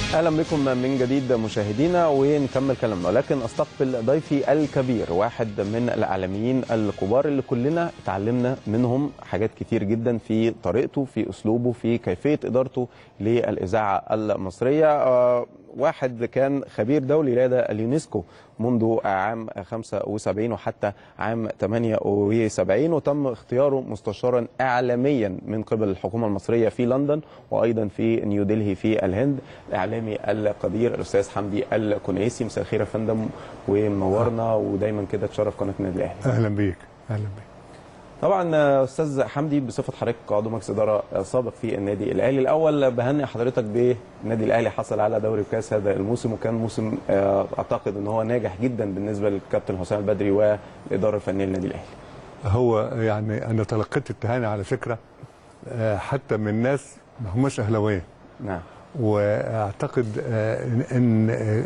اهلا بكم من جديد مشاهدينا ونكمل كلامنا ولكن استقبل ضيفي الكبير واحد من الاعلاميين الكبار اللي كلنا اتعلمنا منهم حاجات كتير جدا في طريقته في اسلوبه في كيفيه ادارته للاذاعه المصريه آه، واحد كان خبير دولي لدى اليونسكو منذ عام 75 وحتى عام 78 وتم اختياره مستشارا اعلاميا من قبل الحكومه المصريه في لندن وايضا في نيودلهي في الهند الاعلامي القدير الاستاذ حمدي الكنيسي مساء الخير يا فندم ومنورنا ودايما كده تشرف قناه النادي الاهلي اهلا بيك اهلا بيك طبعا استاذ حمدي بصفه حضرتك عضو مجلس اداره سابق في النادي الاهلي الاول بهنئ حضرتك بالنادي الاهلي حصل على دوري وكاس هذا الموسم وكان موسم آه، اعتقد ان هو ناجح جدا بالنسبه للكابتن حسام البدري والاداره الفنيه للنادي الاهلي هو يعني انا تلقيت التهاني على فكره آه، حتى من ناس ما هماش اهلاويه نعم واعتقد آه، ان إن، آه،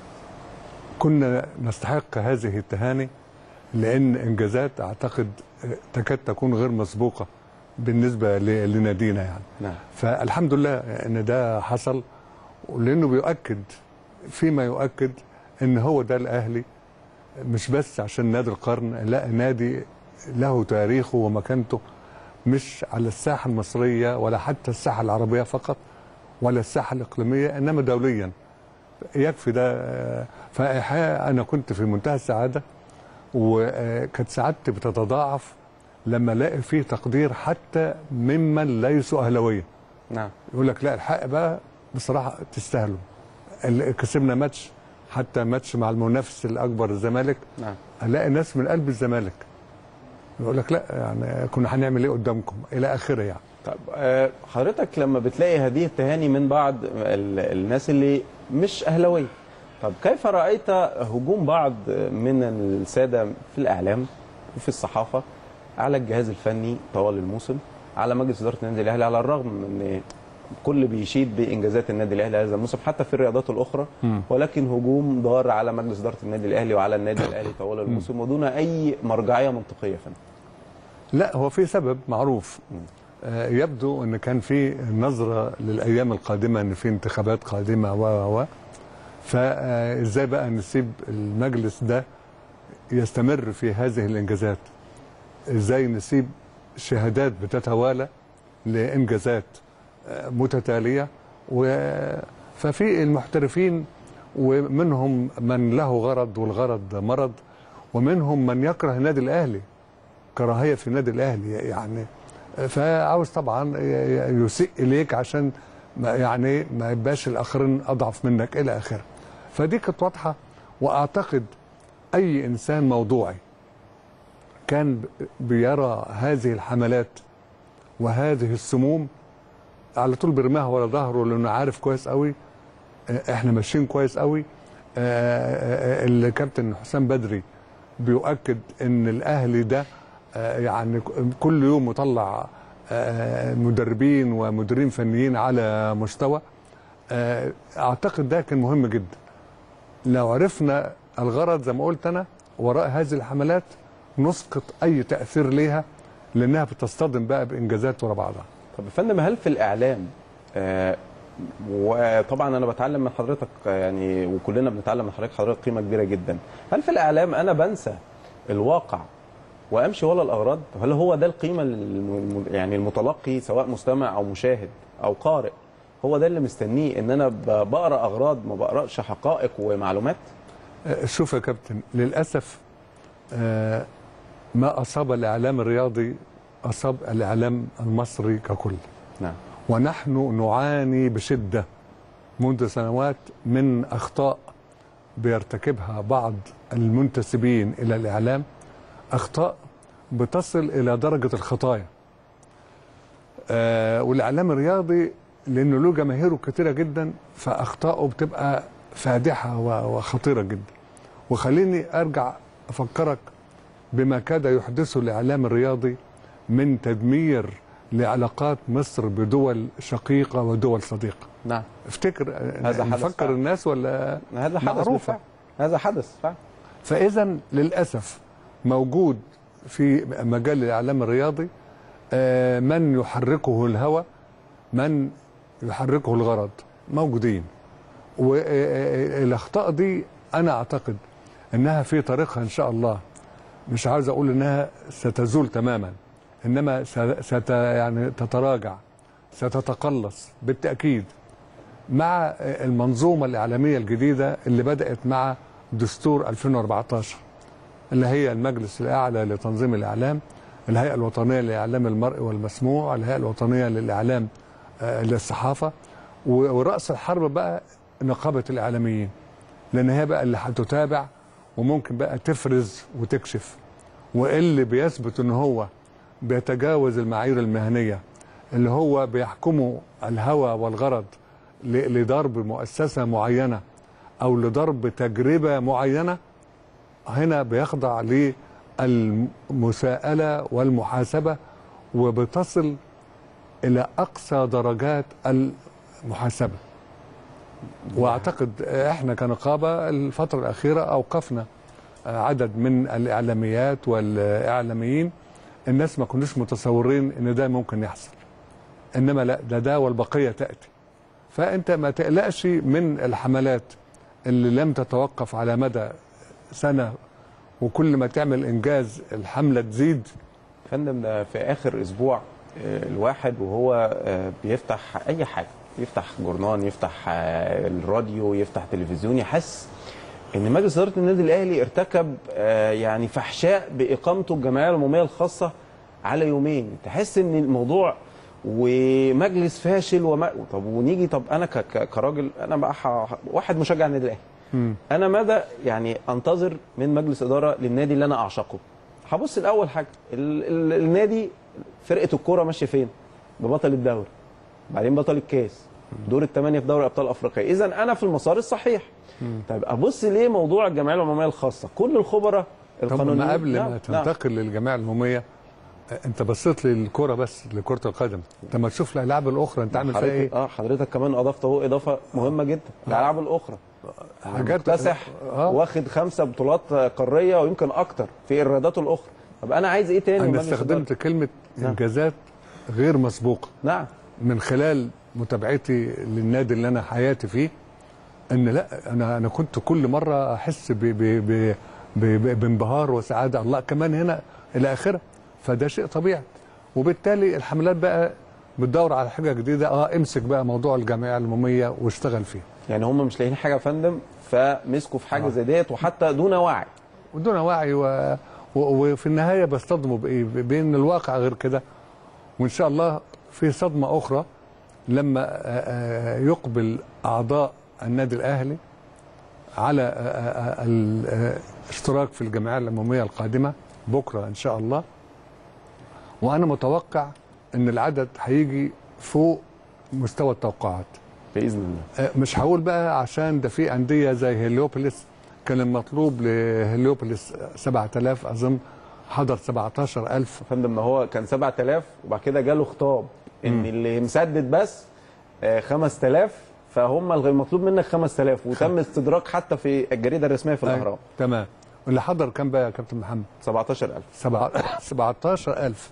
كنا نستحق هذه التهاني لان انجازات اعتقد آه، تكاد تكون غير مسبوقه بالنسبه ل- لنادينا يعني نعم فالحمد لله ان ده حصل لانه بيؤكد فيما يؤكد ان هو ده الاهلي مش بس عشان نادي القرن لا نادي له تاريخه ومكانته مش على الساحه المصريه ولا حتى الساحه العربيه فقط ولا الساحه الاقليميه انما دوليا يكفي ده آه، فالحقيقه انا كنت في منتهى السعاده وكانت سعادتي بتتضاعف لما الاقي فيه تقدير حتى ممن ليسوا اهلاويه نعم يقول لك لا الحق بقى بصراحه تستاهلوا ال- كسبنا ماتش حتى ماتش مع المنافس الاكبر الزمالك نعم الاقي ناس من قلب الزمالك يقول لك لا يعني كنا هنعمل ايه قدامكم الى اخره يعني طب آه، حضرتك لما بتلاقي هذه التهاني من بعض ال- الناس اللي مش اهلاويه طب كيف رايت هجوم بعض من الساده في الاعلام وفي الصحافه على الجهاز الفني طوال الموسم على مجلس اداره النادي الاهلي على الرغم من ان كل بيشيد بانجازات النادي الاهلي هذا الموسم حتى في الرياضات الاخرى ولكن هجوم ضار على مجلس اداره النادي الاهلي وعلى النادي الاهلي طوال الموسم ودون اي مرجعيه منطقيه يا فندم لا هو في سبب معروف آه، يبدو ان كان في نظره للايام القادمه ان في انتخابات قادمه و و و فازاي بقى نسيب المجلس ده يستمر في هذه الانجازات ازاي نسيب شهادات بتتوالى لانجازات آه، متتاليه و ففي المحترفين ومنهم من له غرض والغرض مرض ومنهم من يكره النادي الاهلي كراهيه في النادي الاهلي يعني فعاوز طبعا يسيء اليك عشان ما يعني ما يبقاش الاخرين اضعف منك الى اخره فدي كانت واضحه واعتقد اي انسان موضوعي كان بيرى هذه الحملات وهذه السموم على طول بيرميها ورا ظهره لانه عارف كويس قوي آه، احنا ماشيين كويس قوي آه، آه، آه، الكابتن حسام بدري بيؤكد ان الاهلي ده آه، يعني كل يوم مطلع آه، مدربين ومديرين فنيين على مستوى آه، اعتقد ده كان مهم جدا لو عرفنا الغرض زي ما قلت انا وراء هذه الحملات نسقط اي تاثير ليها لانها بتصطدم بقى بانجازات ورا بعضها طب يا فندم هل في الاعلام آه وطبعا انا بتعلم من حضرتك آه، يعني وكلنا بنتعلم من حضرتك حضرتك قيمه كبيره جدا هل في الاعلام انا بنسى الواقع وامشي ولا الاغراض هل هو ده القيمه الم- يعني المتلقي سواء مستمع او مشاهد او قارئ هو ده اللي مستنيه ان انا ب- بقرا اغراض ما بقراش حقائق ومعلومات آه، شوف يا كابتن للاسف آه، ما اصاب الاعلام الرياضي اصاب الاعلام المصري ككل نعم ونحن نعاني بشده منذ سنوات من اخطاء بيرتكبها بعض المنتسبين الى الاعلام اخطاء بتصل الى درجه الخطايا آه والاعلام الرياضي لانه له جماهيره كتيره جدا فاخطائه بتبقى فادحه و- وخطيره جدا وخليني ارجع افكرك بما كاد يحدثه الاعلام الرياضي من تدمير لعلاقات مصر بدول شقيقه ودول صديقه نعم افتكر هذا حدث نفكر فعلا. الناس ولا هذا حدث معروفة. بالفعل هذا حدث فعلا فاذا للاسف موجود في مجال الاعلام الرياضي آه، من يحركه الهوى من يحركه الغرض موجودين والاخطاء دي انا اعتقد انها في طريقها ان شاء الله مش عاوز اقول انها ستزول تماما انما س- ست يعني تتراجع ستتقلص بالتاكيد مع المنظومه الاعلاميه الجديده اللي بدات مع دستور 2014 اللي هي المجلس الاعلى لتنظيم الاعلام الهيئه الوطنيه لاعلام المرء والمسموع الهيئه الوطنيه للاعلام آه، للصحافه و- وراس الحرب بقى نقابه الاعلاميين لان هي بقى اللي هتتابع وممكن بقى تفرز وتكشف واللي بيثبت ان هو بيتجاوز المعايير المهنيه اللي هو بيحكمه الهوى والغرض ل- لضرب مؤسسه معينه او لضرب تجربه معينه هنا بيخضع للمساءله والمحاسبه وبتصل الى اقصى درجات المحاسبه واعتقد احنا كنقابه الفتره الاخيره اوقفنا عدد من الاعلاميات والاعلاميين الناس ما كناش متصورين ان ده ممكن يحصل انما لا ده ده والبقيه تاتي فانت ما تقلقش من الحملات اللي لم تتوقف على مدى سنه وكل ما تعمل انجاز الحمله تزيد فندم ده في اخر اسبوع آه، الواحد وهو آه، بيفتح اي حاجه يفتح جورنان يفتح آه، الراديو يفتح تلفزيون يحس ان مجلس اداره النادي الاهلي ارتكب آه، يعني فحشاء باقامته الجمعيه العموميه الخاصه على يومين تحس ان الموضوع ومجلس فاشل وما طب ونيجي طب انا ك- ك- كراجل انا بقى ح- واحد مشجع النادي الاهلي انا ماذا يعني انتظر من مجلس اداره للنادي اللي انا اعشقه هبص الاول حاجه ال ال النادي فرقه الكوره ماشيه فين ببطل الدوري بعدين بطل الكاس دور الثمانيه في دوري ابطال افريقيا اذا انا في المسار الصحيح طيب ابص ليه موضوع الجمعيه العموميه الخاصه كل الخبراء طب القانونيين ما قبل نعم، ما نعم. تنتقل للجماعه العموميه انت بصيت للكره بس لكره القدم انت ما تشوف الالعاب الاخرى انت عامل فيها حضرتك ايه اه حضرتك كمان اضفت اهو اضافه مهمه جدا الالعاب الاخرى حاجات مكتسح آه. واخد خمسه بطولات قاريه ويمكن اكتر في الرياضات الاخرى طب انا عايز ايه تاني من انا مجلس استخدمت إدارة؟ كلمه نعم. انجازات غير مسبوقه نعم من خلال متابعتي للنادي اللي انا حياتي فيه ان لا انا انا كنت كل مره احس ب ب ب ب ب بانبهار وسعاده الله كمان هنا الى اخره فده شيء طبيعي وبالتالي الحملات بقى بتدور على حاجه جديده اه امسك بقى موضوع الجمعيه العموميه واشتغل فيه يعني هم مش لاقيين حاجه يا فندم فمسكوا في حاجه زي ديت وحتى دون وعي ودون وعي و... و... وفي النهايه بيصطدموا بايه؟ بين الواقع غير كده وان شاء الله في صدمه اخرى لما آه، آه، يقبل اعضاء النادي الاهلي على آه، آه، آه، الاشتراك في الجمعيه العموميه القادمه بكره ان شاء الله وانا متوقع ان العدد هيجي فوق مستوى التوقعات باذن الله آه، مش هقول بقى عشان ده في انديه زي هليوبوليس كان المطلوب لهليوبوليس 7000 اظن حضر 17000 يا فندم ما هو كان 7000 وبعد كده جاله خطاب ان اللي مسدد بس آه، 5000 فهم الغ- المطلوب منك 5000 وتم استدراك حتى في الجريده الرسميه في الاهرام تمام واللي حضر كام بقى يا كابتن محمد 17000 سبعة- 17000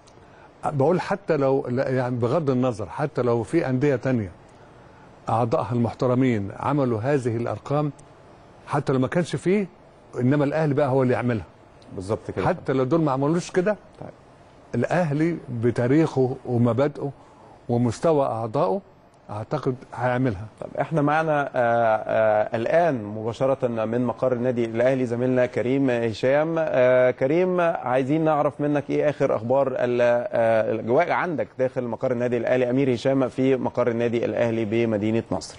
بقول حتى لو لا، يعني بغض النظر حتى لو في انديه تانية اعضائها المحترمين عملوا هذه الارقام حتى لو ما كانش فيه انما الاهلي بقى هو اللي يعملها بالظبط كده حتى لو دول ما عملوش كده طيب. الاهلي بتاريخه ومبادئه ومستوى اعضائه اعتقد هيعملها طب احنا معنا آه، آه، الان مباشره من مقر النادي الاهلي زميلنا كريم هشام آه، كريم عايزين نعرف منك ايه اخر اخبار ال- آه، الاجواء عندك داخل مقر النادي الاهلي امير هشام في مقر النادي الاهلي بمدينه نصر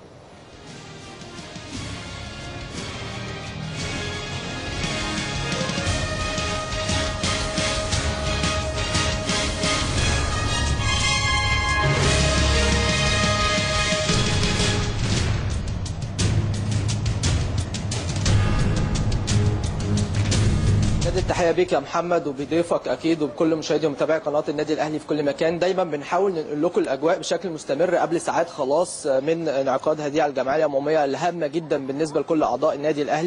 نادي التحيه بيك يا محمد وبضيفك اكيد وبكل مشاهدي ومتابعي قناه النادي الاهلي في كل مكان دايما بنحاول ننقل لكم الاجواء بشكل مستمر قبل ساعات خلاص من انعقاد هذه الجمعيه العموميه الهامه جدا بالنسبه لكل اعضاء النادي الاهلي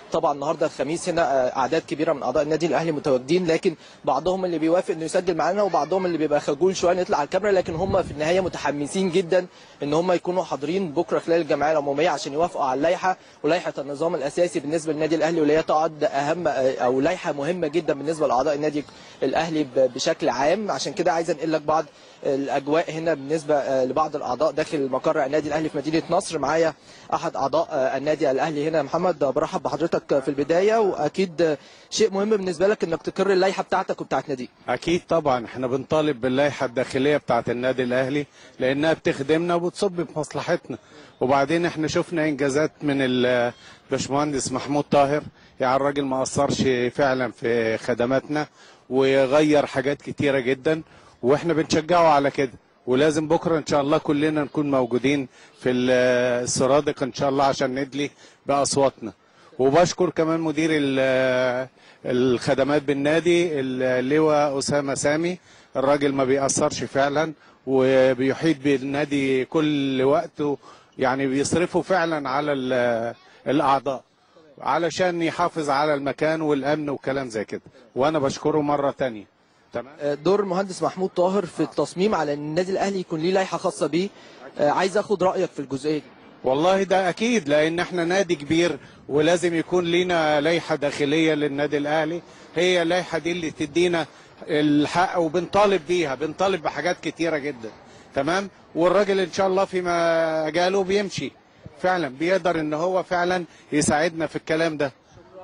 طبعا النهارده الخميس هنا آه، اعداد كبيره من اعضاء النادي الاهلي متواجدين لكن بعضهم اللي بيوافق انه يسجل معانا وبعضهم اللي بيبقى خجول شويه إنه يطلع على الكاميرا لكن هم في النهايه متحمسين جدا ان هم يكونوا حاضرين بكره خلال الجمعيه العموميه عشان يوافقوا على اللائحه ولائحه النظام الاساسي بالنسبه للنادي الاهلي واللي هي تعد اهم آه، او لائحه مهمه جدا بالنسبه لاعضاء النادي الاهلي ب- بشكل عام عشان كده عايز انقل لك بعض الاجواء هنا بالنسبه آه، لبعض الاعضاء داخل مقر النادي الاهلي في مدينه نصر معايا احد اعضاء آه، النادي الاهلي هنا يا محمد آه، برحب بحضرتك في البدايه واكيد آه، شيء مهم بالنسبه لك انك تقر اللائحه بتاعتك وبتاعت ناديك اكيد طبعا احنا بنطالب باللائحه الداخليه بتاعه النادي الاهلي لانها بتخدمنا وبتصب في مصلحتنا وبعدين احنا شفنا انجازات من الباشمهندس محمود طاهر يعني الراجل ما اثرش فعلا في خدماتنا وغير حاجات كتيره جدا واحنا بنشجعه على كده ولازم بكره ان شاء الله كلنا نكون موجودين في السرادق ان شاء الله عشان ندلي باصواتنا وبشكر كمان مدير ال- الخدمات بالنادي اللواء أسامة سامي الراجل ما بيأثرش فعلا وبيحيط بالنادي كل وقته يعني بيصرفوا فعلا على ال- الأعضاء علشان يحافظ على المكان والأمن وكلام زي كده وأنا بشكره مرة تانية تمام آه، دور المهندس محمود طاهر في التصميم على ان النادي الاهلي يكون ليه لائحه خاصه بيه آه، عايز اخد رايك في الجزئيه دي والله ده اكيد لان احنا نادي كبير ولازم يكون لينا لائحه داخليه للنادي الاهلي هي اللائحه دي اللي تدينا الحق وبنطالب بيها بنطالب بحاجات كتيره جدا تمام والراجل ان شاء الله في مجاله بيمشي فعلا بيقدر ان هو فعلا يساعدنا في الكلام ده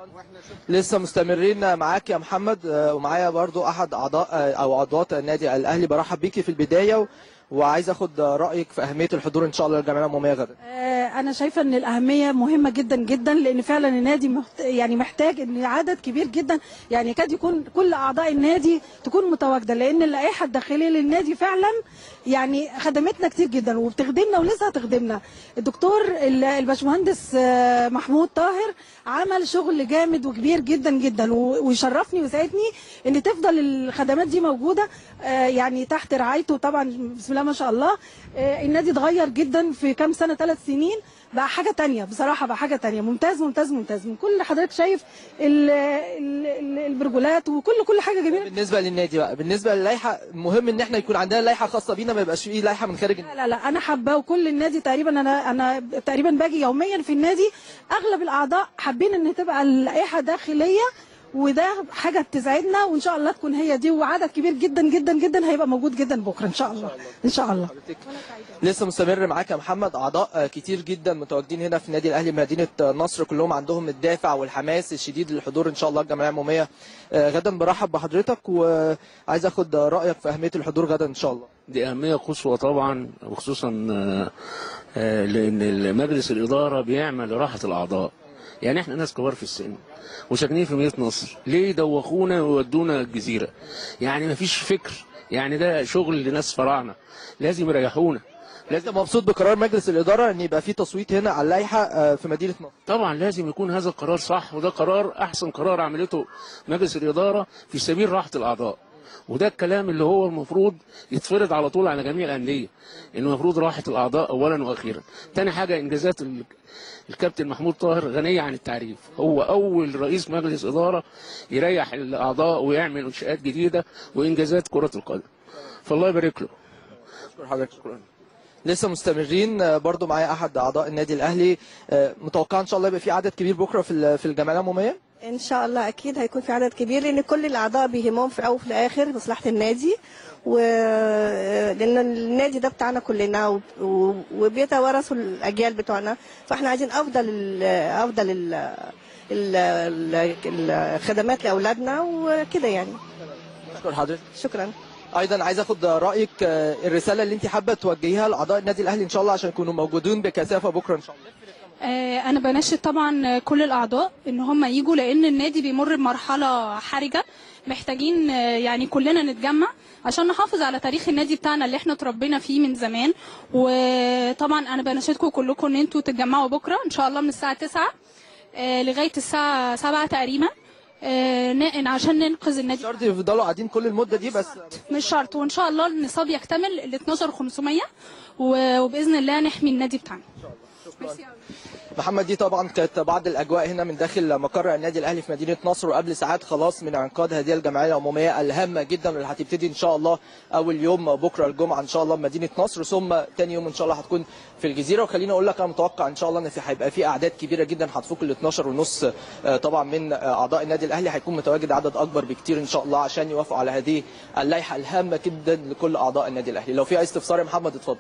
لسه مستمرين معاك يا محمد آه، ومعايا برضو احد اعضاء آه، او عضوات النادي الاهلي برحب بيكي في البدايه و- وعايز اخد آه، رايك في اهميه الحضور ان شاء الله للجمعيه العموميه غدا آه، انا شايفه ان الاهميه مهمه جدا جدا لان فعلا النادي محت... يعني محتاج ان عدد كبير جدا يعني يكاد يكون كل اعضاء النادي تكون متواجده لان اللائحه الداخليه للنادي فعلا يعني خدمتنا كتير جدا وبتخدمنا ولسه هتخدمنا الدكتور ال- الباشمهندس آه، محمود طاهر عمل شغل جامد وكبير جدا جدا و- ويشرفني ويسعدني ان تفضل الخدمات دي موجوده آه، يعني تحت رعايته طبعا بسم الله ما شاء الله آه، النادي اتغير جدا في كام سنه ثلاث سنين بقى حاجه تانية بصراحه بقى حاجه تانية ممتاز ممتاز ممتاز من كل اللي حضرتك شايف ال- ال- ال- البرجولات وكل كل حاجه جميله بالنسبه للنادي بقى بالنسبه للائحه مهم ان احنا يكون عندنا لائحه خاصه بينا ما يبقاش فيه لائحه من خارج النادي لا لا لا انا حابه وكل النادي تقريبا انا انا تقريبا باجي يوميا في النادي اغلب الاعضاء حابين ان تبقى اللائحه داخليه وده حاجه بتسعدنا وان شاء الله تكون هي دي وعدد كبير جدا جدا جدا هيبقى موجود جدا بكره ان شاء الله ان شاء الله لسه مستمر معاك يا محمد اعضاء آه، كتير جدا متواجدين هنا في النادي الاهلي مدينه آه، نصر كلهم عندهم الدافع والحماس الشديد للحضور ان شاء الله الجمعيه العموميه آه، غدا برحب بحضرتك وعايز اخد آه، رايك في اهميه الحضور غدا ان شاء الله دي أهمية قصوى طبعا وخصوصا آه، آه، لأن مجلس الإدارة بيعمل لراحة الأعضاء يعني احنا ناس كبار في السن وساكنين في مدينة نصر ليه دوخونا وودونا الجزيرة يعني مفيش فكر يعني ده شغل لناس فراعنة لازم يريحونا انت لازم مبسوط بقرار مجلس الاداره ان يبقى في تصويت هنا على اللائحه آه، في مدينه نصر طبعا لازم يكون هذا القرار صح وده قرار احسن قرار عملته مجلس الاداره في سبيل راحه الاعضاء وده الكلام اللي هو المفروض يتفرض على طول على جميع الانديه انه المفروض راحه الاعضاء اولا واخيرا تاني حاجه انجازات ال- الكابتن محمود طاهر غنيه عن التعريف هو اول رئيس مجلس اداره يريح الاعضاء ويعمل انشاءات جديده وانجازات كره القدم فالله يبارك له شكرا حضرتك شكرا لسه مستمرين آه، برضو معايا احد اعضاء النادي الاهلي آه، متوقع ان شاء الله يبقى في عدد كبير بكره في ال- في الجمعيه العموميه ان شاء الله اكيد هيكون في عدد كبير لان كل الاعضاء بيهمهم في الاول وفي الاخر مصلحه النادي و لان النادي ده بتاعنا كلنا و... و... وبيتوارثوا الاجيال بتوعنا فاحنا عايزين افضل ال... افضل ال... ال... ال... الخدمات لاولادنا وكده يعني شكرا حضرتك شكرا ايضا عايز اخد رايك آه، الرساله اللي انت حابه توجهيها لاعضاء النادي الاهلي ان شاء الله عشان يكونوا موجودين بكثافه بكره ان شاء الله آه، انا بناشد طبعا كل الاعضاء ان هم يجوا لان النادي بيمر بمرحله حرجه محتاجين آه، يعني كلنا نتجمع عشان نحافظ على تاريخ النادي بتاعنا اللي احنا اتربينا فيه من زمان وطبعا انا بناشدكم كلكم ان انتوا تتجمعوا بكره ان شاء الله من الساعه 9 آه، لغايه الساعه 7 تقريبا آه، ن- عشان ننقذ النادي شرط يفضلوا قاعدين كل المده دي بس مش شرط وان شاء الله النصاب يكتمل ال 12500 و- وباذن الله نحمي النادي بتاعنا محمد دي طبعا كانت بعض الاجواء هنا من داخل مقر النادي الاهلي في مدينه نصر وقبل ساعات خلاص من انعقاد هذه الجمعيه العموميه الهامه جدا واللي هتبتدي ان شاء الله اول يوم بكره الجمعه ان شاء الله بمدينه نصر ثم ثاني يوم ان شاء الله هتكون في الجزيره وخليني اقول لك انا متوقع ان شاء الله ان في هيبقى في اعداد كبيره جدا هتفوق ال 12 ونص آه، طبعا من آه، اعضاء النادي الاهلي هيكون متواجد عدد اكبر بكتير ان شاء الله عشان يوافقوا على هذه اللائحه الهامه جدا لكل اعضاء النادي الاهلي لو في اي استفسار يا محمد اتفضل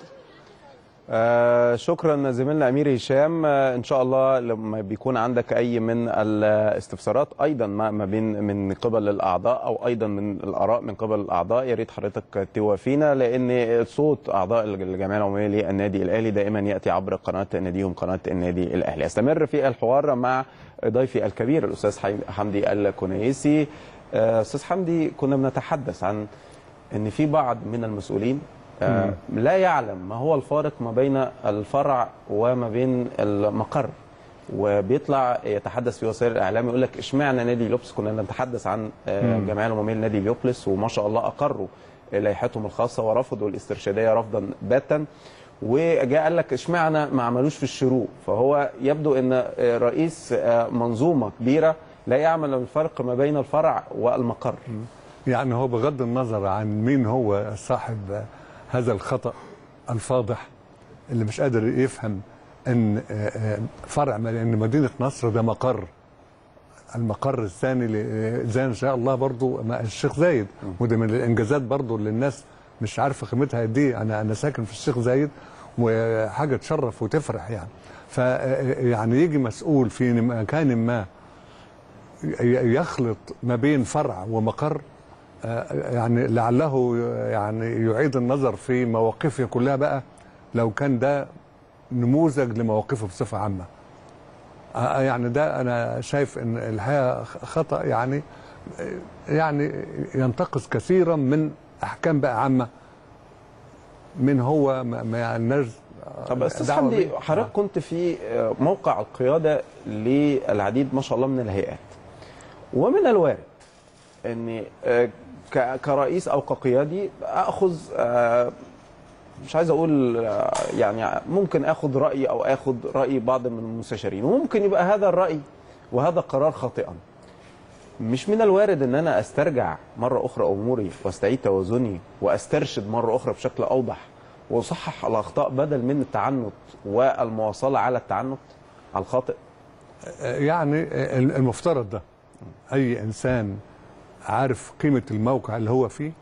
آه شكرا زميلنا امير هشام آه ان شاء الله لما بيكون عندك اي من الاستفسارات ايضا ما ما بين من قبل الاعضاء او ايضا من الاراء من قبل الاعضاء يا ريت حضرتك توافينا لان صوت اعضاء الجمعيه العموميه للنادي الاهلي دائما ياتي عبر قناه ناديهم قناه النادي الاهلي استمر في الحوار مع ضيفي الكبير الاستاذ حمدي الكنيسي آه، استاذ حمدي كنا بنتحدث عن ان في بعض من المسؤولين آه، لا يعلم ما هو الفارق ما بين الفرع وما بين المقر وبيطلع يتحدث في وسائل الاعلام يقول لك اشمعنى نادي لوبس كنا نتحدث عن آه، الجمعيه العموميه لنادي ليوبلس وما شاء الله اقروا لائحتهم الخاصه ورفضوا الاسترشاديه رفضا باتا وجاء قال لك اشمعنى ما عملوش في الشروق فهو يبدو ان آه، رئيس آه، منظومه كبيره لا يعمل الفرق ما بين الفرع والمقر يعني هو بغض النظر عن مين هو صاحب هذا الخطأ الفاضح اللي مش قادر يفهم ان آه، آه، فرع ما- ان مدينه نصر ده مقر المقر الثاني ل- زي ان شاء الله برضو ما- الشيخ زايد وده من الانجازات برضو اللي الناس مش عارفه قيمتها قد ايه انا انا ساكن في الشيخ زايد وحاجه تشرف وتفرح يعني ف يعني يجي مسؤول في مكان ما ي- يخلط ما بين فرع ومقر آه، يعني لعله يعني يعيد النظر في مواقفه كلها بقى لو كان ده نموذج لمواقفه بصفه عامه آه، يعني ده انا شايف ان الحقيقه خطا يعني يعني ينتقص كثيرا من احكام بقى عامه من هو ما ما يعناش طب استاذ دعوة حمدي بيه. حضرتك كنت في آه، موقع القياده للعديد ما شاء الله من الهيئات ومن الوارد اني آه، ك- كرئيس او كقيادي اخذ آه، مش عايز اقول آه، يعني ممكن اخذ راي او اخذ راي بعض من المستشارين وممكن يبقى هذا الراي وهذا قرار خاطئا مش من الوارد ان انا استرجع مره اخرى اموري واستعيد توازني واسترشد مره اخرى بشكل اوضح واصحح الاخطاء بدل من التعنت والمواصله على التعنت على الخاطئ يعني المفترض ده اي انسان عارف قيمه الموقع اللي هو فيه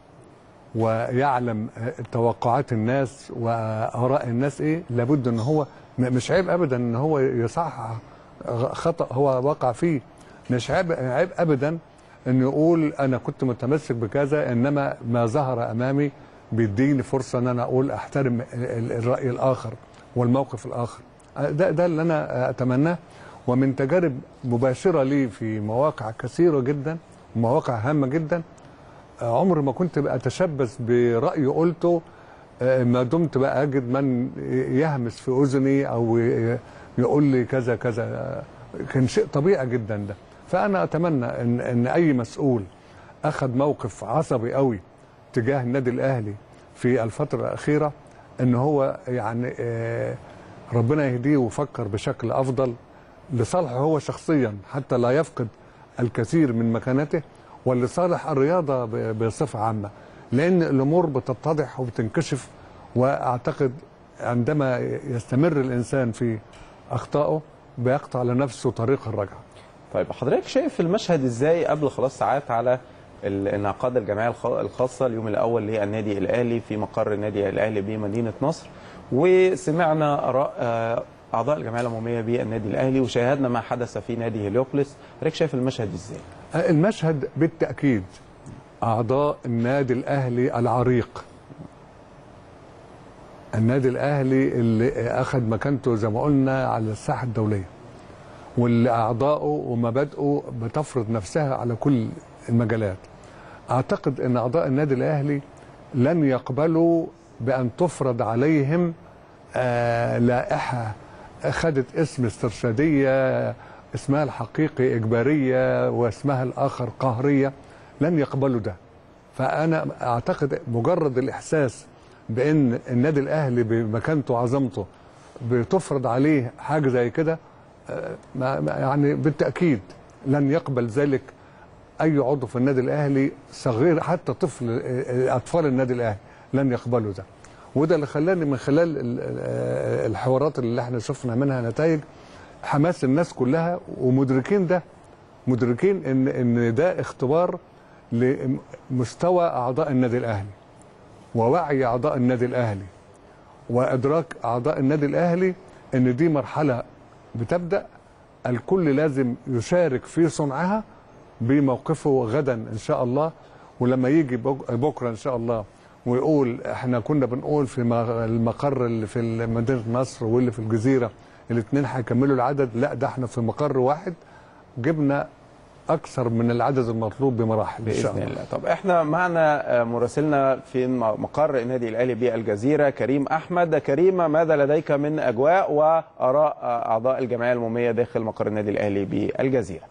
ويعلم توقعات الناس واراء الناس ايه لابد ان هو م- مش عيب ابدا ان هو يصحح خطا هو وقع فيه مش عيب عيب ابدا انه يقول انا كنت متمسك بكذا انما ما ظهر امامي بيديني فرصه ان انا اقول احترم ال- الراي الاخر والموقف الاخر ده ده اللي انا اتمناه ومن تجارب مباشره لي في مواقع كثيره جدا مواقع هامه جدا عمر ما كنت بقى اتشبث براي قلته آه، ما دمت بقى اجد من يهمس في اذني او ي- يقول لي كذا كذا آه، كان شيء طبيعي جدا ده فانا اتمنى ان ان اي مسؤول اخذ موقف عصبي قوي تجاه النادي الاهلي في الفتره الاخيره ان هو يعني آه، ربنا يهديه ويفكر بشكل افضل لصالحه هو شخصيا حتى لا يفقد الكثير من مكانته ولصالح الرياضه ب- بصفه عامه لان الامور بتتضح وبتنكشف واعتقد عندما يستمر الانسان في اخطائه بيقطع لنفسه طريق الرجعه طيب حضرتك شايف المشهد ازاي قبل خلاص ساعات على ال- انعقاد الجمعيه الخ- الخاصه اليوم الاول للنادي الاهلي في مقر النادي الاهلي بمدينه نصر وسمعنا اراء آه، اعضاء الجمعيه العموميه بالنادي الاهلي وشاهدنا ما حدث في نادي هليوبلس حضرتك شايف المشهد ازاي؟ المشهد بالتأكيد أعضاء النادي الأهلي العريق النادي الأهلي اللي أخذ مكانته زي ما قلنا على الساحة الدولية واللي أعضائه ومبادئه بتفرض نفسها على كل المجالات أعتقد أن أعضاء النادي الأهلي لن يقبلوا بأن تفرض عليهم آه، لائحة أخذت اسم استرشادية اسمها الحقيقي إجبارية واسمها الآخر قهرية لن يقبلوا ده فأنا أعتقد مجرد الإحساس بأن النادي الأهلي بمكانته وعظمته بتفرض عليه حاجه زي كده آه، ما- ما- يعني بالتاكيد لن يقبل ذلك اي عضو في النادي الاهلي صغير حتى طفل آه، اطفال النادي الاهلي لن يقبلوا ده وده اللي خلاني من خلال ال- آه، الحوارات اللي احنا شفنا منها نتائج حماس الناس كلها ومدركين ده مدركين ان ان ده اختبار لمستوى اعضاء النادي الاهلي ووعي اعضاء النادي الاهلي وادراك اعضاء النادي الاهلي ان دي مرحله بتبدا الكل لازم يشارك في صنعها بموقفه غدا ان شاء الله ولما يجي بك- بكره ان شاء الله ويقول احنا كنا بنقول في مغ- المقر اللي في مدينه نصر واللي في الجزيره الاثنين هيكملوا العدد لا ده احنا في مقر واحد جبنا اكثر من العدد المطلوب بمراحل ان شاء باذن الله الله طب احنا معنا آه، مراسلنا في م- مقر النادي الاهلي بالجزيره كريم احمد كريم ماذا لديك من اجواء واراء آه، اعضاء الجمعيه العموميه داخل مقر النادي الاهلي بالجزيره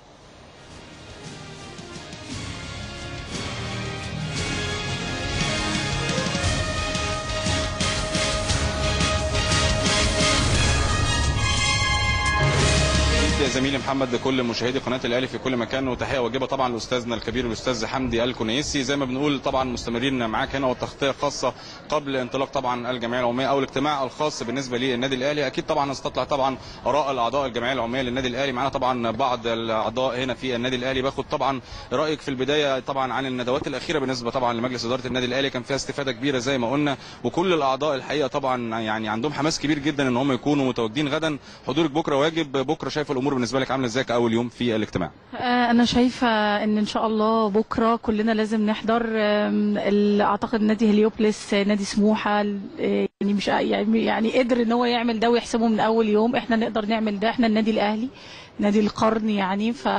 يا زميلي محمد لكل مشاهدي قناه الاهلي في كل مكان وتحيه واجبه طبعا لاستاذنا الكبير الاستاذ حمدي الكنيسي زي ما بنقول طبعا مستمرين معاك هنا والتغطيه خاصه قبل انطلاق طبعا الجمعيه العموميه او الاجتماع الخاص بالنسبه للنادي الاهلي اكيد طبعا نستطلع طبعا اراء الاعضاء الجمعيه العموميه للنادي الاهلي معانا طبعا بعض الاعضاء هنا في النادي الاهلي باخد طبعا رايك في البدايه طبعا عن الندوات الاخيره بالنسبه طبعا لمجلس اداره النادي الاهلي كان فيها استفاده كبيره زي ما قلنا وكل الاعضاء الحقيقه طبعا يعني عندهم حماس كبير جدا ان هم يكونوا متواجدين غدا حضورك بكره واجب بكره شايف الامور بالنسبه لك عامله ازاي كاول يوم في الاجتماع آه، أنا شايفة إن إن شاء الله بكرة كلنا لازم نحضر آم، ال- أعتقد نادي هليوبلس آه، نادي سموحة ال- آه، يعني مش يعني يعني قدر إن هو يعمل ده ويحسبه من أول يوم إحنا نقدر نعمل ده إحنا النادي الأهلي نادي القرن يعني ف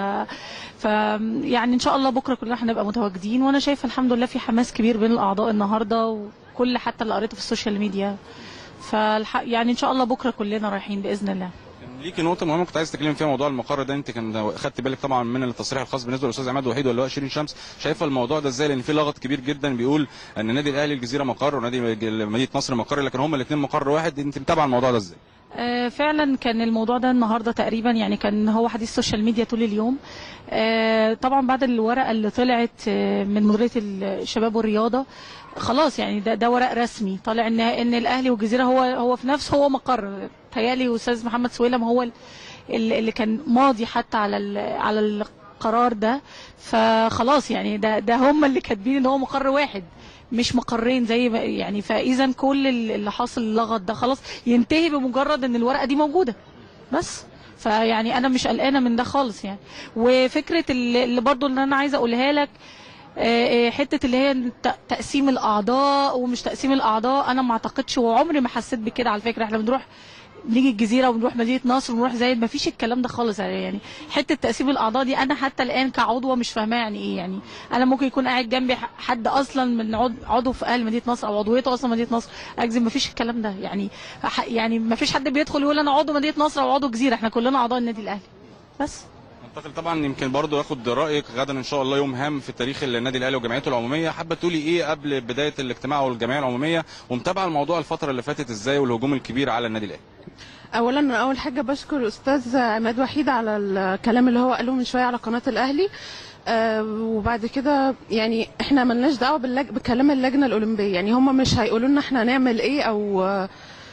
ف يعني إن شاء الله بكرة كلنا هنبقى متواجدين وأنا شايفة الحمد لله في حماس كبير بين الأعضاء النهاردة وكل حتى اللي قريته في السوشيال ميديا فالح... يعني إن شاء الله بكرة كلنا رايحين بإذن الله ليكي نقطة مهمة كنت عايز تتكلم فيها موضوع المقر ده انت كان خدت بالك طبعا من التصريح الخاص بالنسبة للاستاذ عماد وحيد واللواء شيرين شمس شايفة الموضوع ده ازاي لان في لغط كبير جدا بيقول ان النادي الاهلي الجزيرة مقر ونادي مدينة نصر مقر لكن هما الاثنين مقر واحد انت متابعة الموضوع ده ازاي؟ آه، فعلا كان الموضوع ده النهارده تقريبا يعني كان هو حديث السوشيال ميديا طول اليوم آه، طبعا بعد الورقه اللي طلعت آه، من مديريه الشباب والرياضه خلاص يعني ده ده ورق رسمي طالع ان ان الاهلي والجزيره هو هو في نفس هو مقر تهيالي استاذ محمد سويلم هو ال- ال- اللي كان ماضي حتى على ال- على القرار ده فخلاص يعني ده ده هم اللي كاتبين ان هو مقر واحد مش مقرين زي ما يعني فاذا كل اللي حاصل اللغط ده خلاص ينتهي بمجرد ان الورقه دي موجوده بس فيعني انا مش قلقانه من ده خالص يعني وفكره اللي اللي برضو اللي انا عايزه اقولها لك آه، آه، حته اللي هي ت- تقسيم الاعضاء ومش تقسيم الاعضاء انا ما اعتقدش وعمري ما حسيت بكده على فكره احنا بنروح بنيجي الجزيره وبنروح مدينه نصر ونروح زايد ما فيش الكلام ده خالص يعني حته تقسيم الاعضاء دي انا حتى الان كعضوه مش فاهماها يعني ايه يعني انا ممكن يكون قاعد جنبي ح- حد اصلا من عضو, عضو في اهل مدينه نصر او عضويته اصلا مدينه نصر اجزم ما فيش الكلام ده يعني ح- يعني ما فيش حد بيدخل يقول انا عضو مدينه نصر او عضو جزيره احنا كلنا اعضاء النادي الاهلي بس ننتقل طبعا يمكن برضو ياخد رايك غدا ان شاء الله يوم هام في تاريخ النادي الاهلي وجمعيته العموميه حابه تقولي ايه قبل بدايه الاجتماع والجمعيه العموميه ومتابعه الموضوع الفتره اللي فاتت ازاي والهجوم الكبير على النادي الاهلي اولا أنا اول حاجه بشكر الاستاذ عماد وحيد على الكلام اللي هو قاله من شويه على قناه الاهلي آه وبعد كده يعني احنا ملناش دعوه باللج... بكلام اللجنه الاولمبيه يعني هم مش هيقولوا لنا احنا هنعمل ايه او آه،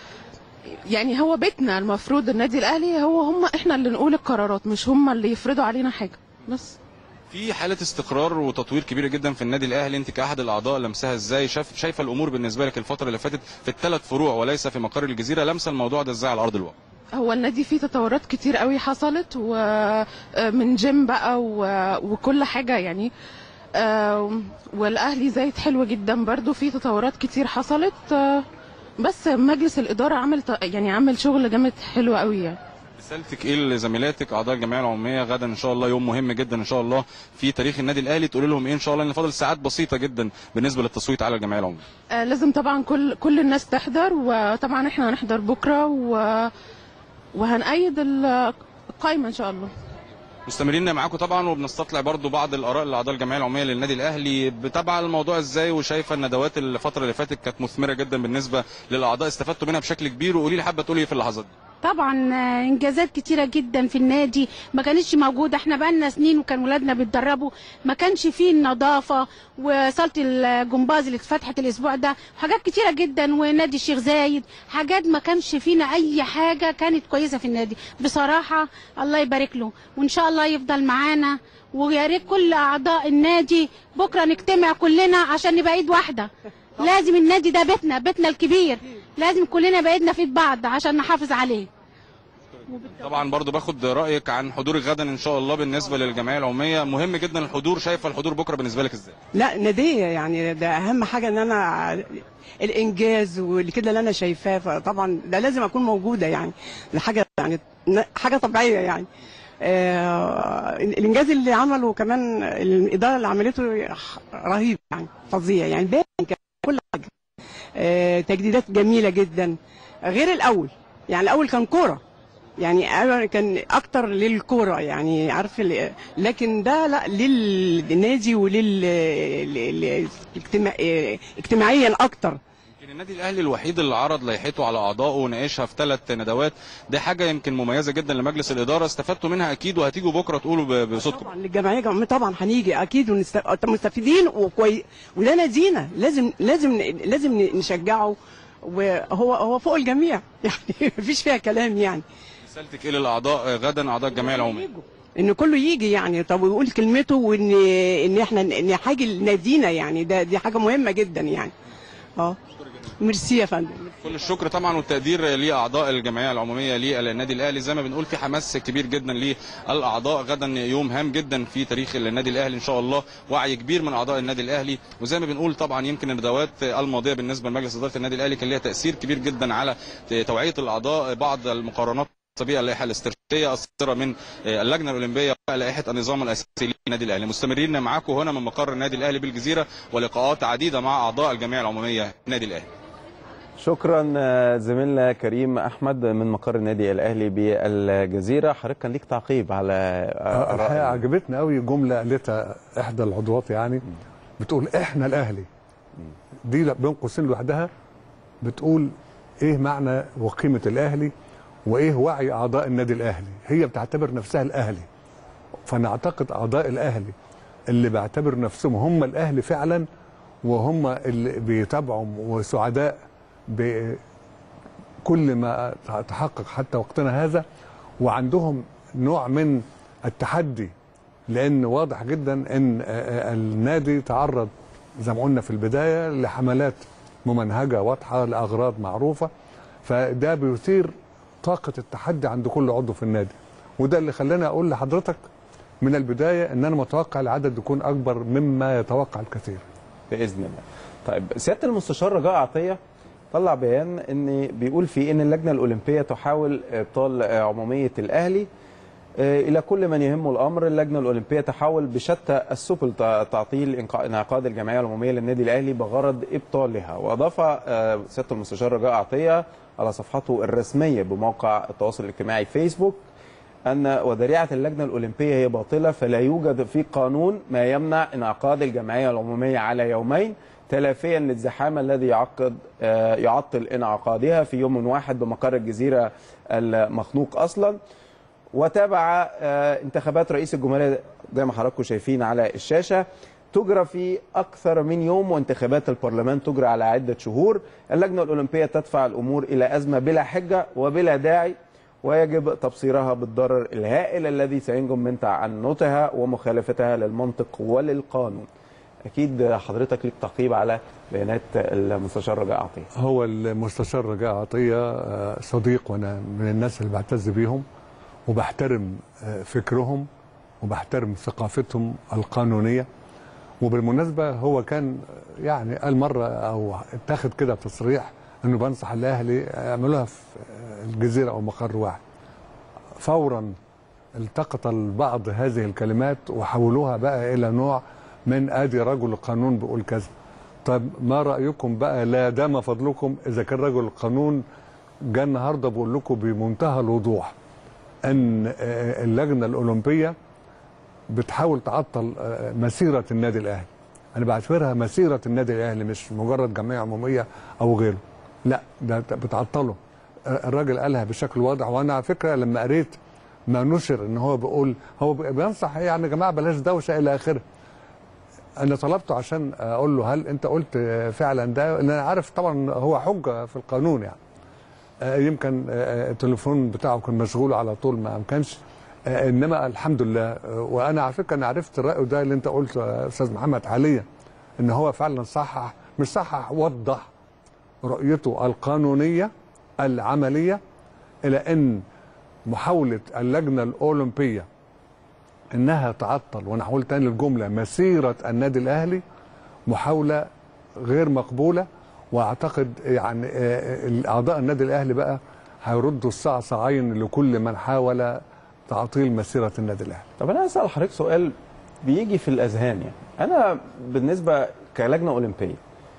يعني هو بيتنا المفروض النادي الاهلي هو هم احنا اللي نقول القرارات مش هم اللي يفرضوا علينا حاجه بس في حاله استقرار وتطوير كبيره جدا في النادي الاهلي انت كاحد الاعضاء لمسها ازاي شايف شايفه الامور بالنسبه لك الفتره اللي فاتت في الثلاث فروع وليس في مقر الجزيره لمسه الموضوع ده ازاي على ارض الواقع هو النادي فيه تطورات كتير قوي حصلت ومن جيم بقى و- وكل حاجة يعني آه، والاهلي زايد حلو جدا برضو في تطورات كتير حصلت آه، بس مجلس الاداره عمل ت- يعني عمل شغل جامد حلو قوي يعني رسالتك ايه لزميلاتك اعضاء الجمعيه العموميه غدا ان شاء الله يوم مهم جدا ان شاء الله في تاريخ النادي الاهلي تقول لهم ايه ان شاء الله ان فاضل ساعات بسيطه جدا بالنسبه للتصويت على الجمعيه العموميه آه، لازم طبعا كل كل الناس تحضر وطبعا احنا هنحضر بكره و وهنأيد ال- القايمه ان شاء الله مستمرين معاكم طبعا وبنستطلع برضو بعض الاراء الاعضاء الجمعيه العموميه للنادي الاهلي بتابعه الموضوع ازاي وشايفه الندوات الفتره اللي فاتت كانت مثمره جدا بالنسبه للاعضاء استفدتوا منها بشكل كبير وقولي لي حابه تقولي ايه في اللحظات دي طبعا آه، انجازات كتيره جدا في النادي ما كانتش موجوده احنا بقالنا سنين وكان ولادنا بيتدربوا ما كانش فيه النظافه وصاله الجمباز اللي اتفتحت الاسبوع ده وحاجات كتيره جدا ونادي الشيخ زايد حاجات ما كانش فينا اي حاجه كانت كويسه في النادي بصراحه الله يبارك له وان شاء الله يفضل معانا ويا ريت كل اعضاء النادي بكره نجتمع كلنا عشان نبقى ايد واحده لازم النادي ده بيتنا بيتنا الكبير لازم كلنا بايدنا في ايد بعض عشان نحافظ عليه طبعا برضو باخد رايك عن حضورك غدا ان شاء الله بالنسبه للجمعيه العموميه مهم جدا الحضور شايفه الحضور بكره بالنسبه لك ازاي لا ناديه يعني ده اهم حاجه ان انا الانجاز والكده اللي انا شايفاه فطبعا ده لازم اكون موجوده يعني ده حاجه يعني حاجه طبيعيه يعني آه الانجاز اللي عمله كمان الاداره اللي عملته رهيب يعني فظيع يعني باين كان كل حاجه آه تجديدات جميله جدا غير الاول يعني الاول كان كوره يعني كان اكتر للكوره يعني عارف ال- لكن ده لا للنادي ولل ل- ل- اجتماع- اجتماعيا اكتر يمكن النادي الاهلي الوحيد اللي عرض لائحته على اعضائه وناقشها في ثلاث ندوات دي حاجه يمكن مميزه جدا لمجلس الاداره استفدتوا منها اكيد وهتيجوا بكره تقولوا ب- بصوتكم طبعا للجمعيه جمعية طبعا هنيجي اكيد ونست- مستفيدين وكوي وده نادينا لازم لازم لازم نشجعه وهو هو فوق الجميع يعني مفيش فيها كلام يعني رسالتك ايه للاعضاء غدا اعضاء الجمعيه العموميه ان كله يجي يعني طب ويقول كلمته وان ان احنا ان حاجه لنادينا يعني ده دي حاجه مهمه جدا يعني اه ميرسي يا فندم كل الشكر طبعا والتقدير لاعضاء الجمعيه العموميه للنادي الاهلي زي ما بنقول في حماس كبير جدا للاعضاء غدا يوم هام جدا في تاريخ النادي الاهلي ان شاء الله وعي كبير من اعضاء النادي الاهلي وزي ما بنقول طبعا يمكن الندوات الماضيه بالنسبه لمجلس اداره النادي الاهلي كان ليها تاثير كبير جدا على توعيه الاعضاء بعض المقارنات الطبيعيه اللائحه الاستراتيجيه الصادره من اللجنه الاولمبيه ولائحه النظام الاساسي للنادي الاهلي مستمرين معاكم هنا من مقر النادي الاهلي بالجزيره ولقاءات عديده مع اعضاء الجمعيه العموميه النادي الاهلي شكرا آه، زميلنا كريم احمد من مقر النادي الاهلي بالجزيره حضرتك كان ليك تعقيب على آه، الحقيقه آراء عجبتني قوي جمله قالتها احدى العضوات يعني بتقول احنا الاهلي دي لا- بين قوسين لوحدها بتقول ايه معنى وقيمه الاهلي وايه وعي اعضاء النادي الاهلي هي بتعتبر نفسها الاهلي فانا اعتقد اعضاء الاهلي اللي بيعتبر نفسهم هم الاهلي فعلا وهم اللي بيتابعوا وسعداء بكل ما تحقق حتى وقتنا هذا وعندهم نوع من التحدي لان واضح جدا ان النادي تعرض زي ما قلنا في البدايه لحملات ممنهجه واضحه لاغراض معروفه فده بيثير طاقه التحدي عند كل عضو في النادي وده اللي خلاني اقول لحضرتك من البدايه ان انا متوقع العدد يكون اكبر مما يتوقع الكثير باذن الله طيب سياده المستشار رجاء عطيه طلع بيان ان بيقول فيه ان اللجنه الاولمبيه تحاول ابطال آه، عموميه الاهلي آه، الى كل من يهمه الامر اللجنه الاولمبيه تحاول بشتى السبل تع- تعطيل إنقا- انعقاد الجمعيه العموميه للنادي الاهلي بغرض ابطالها واضاف آه، سياده المستشار رجاء عطيه على صفحته الرسميه بموقع التواصل الاجتماعي فيسبوك أن وذريعة اللجنة الأولمبية هي باطلة فلا يوجد في قانون ما يمنع انعقاد الجمعية العمومية على يومين تلافيا للزحام الذي يعقد آه، يعطل انعقادها في يوم واحد بمقر الجزيرة المخنوق أصلا وتابع آه، انتخابات رئيس الجمهورية زي ما حضراتكم شايفين على الشاشة تجرى في أكثر من يوم وانتخابات البرلمان تجرى على عدة شهور اللجنة الأولمبية تدفع الأمور إلى أزمة بلا حجة وبلا داعي ويجب تبصيرها بالضرر الهائل الذي سينجم من تعنتها ومخالفتها للمنطق وللقانون أكيد حضرتك ليك تعقيب على بيانات المستشار رجاء عطية هو المستشار رجاء عطيه آه، صديق وانا من الناس اللي بعتز بيهم وبحترم آه، فكرهم وبحترم ثقافتهم القانونيه وبالمناسبه هو كان آه، يعني قال مره او اتاخد كده تصريح انه بنصح الاهلي يعملوها في آه، الجزيره او مقر واحد فورا التقط البعض هذه الكلمات وحولوها بقى الى نوع من ادي رجل القانون بيقول كذا طب ما رايكم بقى لا دام فضلكم اذا كان رجل القانون جاء النهارده بقول لكم بمنتهى الوضوح ان آه، اللجنه الاولمبيه بتحاول تعطل آه، مسيره النادي الاهلي انا بعتبرها مسيره النادي الاهلي مش مجرد جمعيه عموميه او غيره لا ده بتعطله آه، الراجل قالها بشكل واضح وانا على فكره لما قريت ما نشر ان هو بيقول هو بينصح يعني يا جماعه بلاش دوشه الى اخره انا طلبته عشان اقول له هل انت قلت فعلا ده لان انا عارف طبعا هو حجه في القانون يعني آه، يمكن آه، التليفون بتاعه كان مشغول على طول ما كانش آه، انما الحمد لله آه، وانا على فكره انا عرفت الراي ده اللي انت قلته يا استاذ محمد حاليا ان هو فعلا صحح مش صحح وضح رؤيته القانونيه العمليه الى ان محاوله اللجنه الاولمبيه انها تعطل وانا هقول تاني الجمله مسيره النادي الاهلي محاوله غير مقبوله واعتقد يعني آه، اعضاء النادي الاهلي بقى هيردوا الصعصعين لكل من حاول تعطيل مسيره النادي الاهلي طب انا اسال حضرتك سؤال بيجي في الاذهان يعني انا بالنسبه كلجنه اولمبيه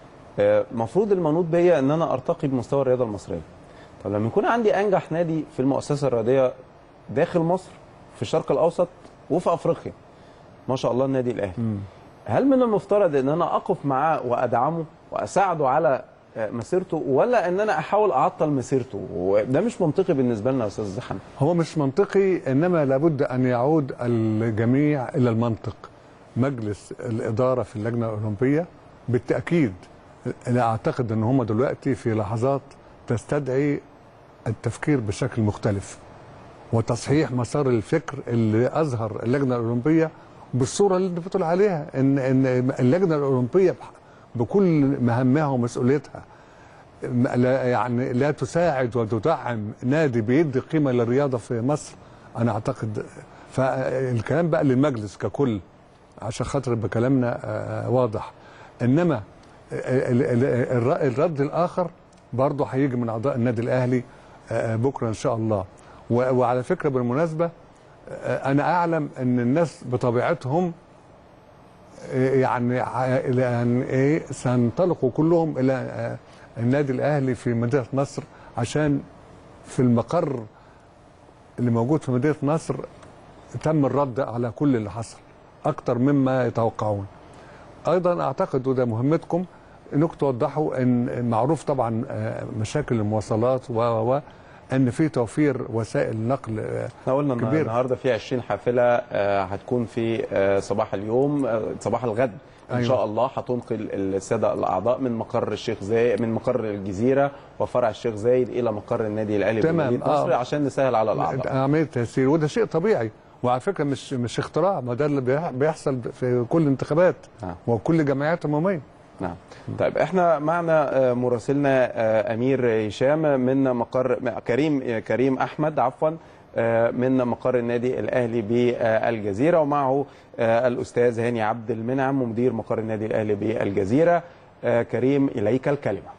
المفروض المنوط بيا ان انا ارتقي بمستوى الرياضه المصريه طب لما يكون عندي انجح نادي في المؤسسه الرياضيه داخل مصر في الشرق الاوسط وفي افريقيا ما شاء الله النادي الاهلي هل من المفترض ان انا اقف معاه وادعمه واساعده على آه، مسيرته ولا ان انا احاول اعطل مسيرته وده مش منطقي بالنسبه لنا يا استاذ زحمه هو مش منطقي انما لابد ان يعود الجميع الى المنطق مجلس الاداره في اللجنه الاولمبيه بالتاكيد انا اعتقد ان هم دلوقتي في لحظات تستدعي التفكير بشكل مختلف وتصحيح مسار الفكر اللي اظهر اللجنه الاولمبيه بالصوره اللي انت بتقول عليها ان ان اللجنه الاولمبيه بح- بكل مهامها ومسؤوليتها م- لا يعني لا تساعد وتدعم نادي بيدي قيمه للرياضه في مصر انا اعتقد فالكلام بقى للمجلس ككل عشان خاطر يبقى كلامنا آه، واضح انما ال- ال- الر- الرد الاخر برضه هيجي من اعضاء النادي الاهلي آه، بكره ان شاء الله و- وعلى فكره بالمناسبه آه، انا اعلم ان الناس بطبيعتهم آه، يعني ع- يعني ايه سينطلقوا كلهم الى آه، النادي الاهلي في مدينه نصر عشان في المقر اللي موجود في مدينه نصر تم الرد على كل اللي حصل اكتر مما يتوقعون ايضا اعتقد وده مهمتكم انكم توضحوا ان معروف طبعا آه، مشاكل المواصلات و و و ان في توفير وسائل نقل آه، احنا قلنا إن كبير. النهارده في 20 حافله آه، هتكون في آه، صباح اليوم آه، صباح الغد ان أيوة. شاء الله هتنقل الساده الاعضاء من مقر الشيخ زايد من مقر الجزيره وفرع الشيخ زايد الى مقر النادي الاهلي تمام، بمدينه آه. نصر عشان نسهل على الاعضاء عمليه تيسير وده شيء طبيعي وعلى فكره مش مش اختراع ما ده اللي بيح- بيحصل في كل الانتخابات نعم. وكل جمعيات عموميه نعم طيب احنا معنا آه، مراسلنا آه، امير هشام من مقر كريم آه، كريم احمد عفوا آه، من مقر النادي الاهلي بالجزيره ومعه آه، الاستاذ هاني عبد المنعم مدير مقر النادي الاهلي بالجزيره آه، كريم اليك الكلمه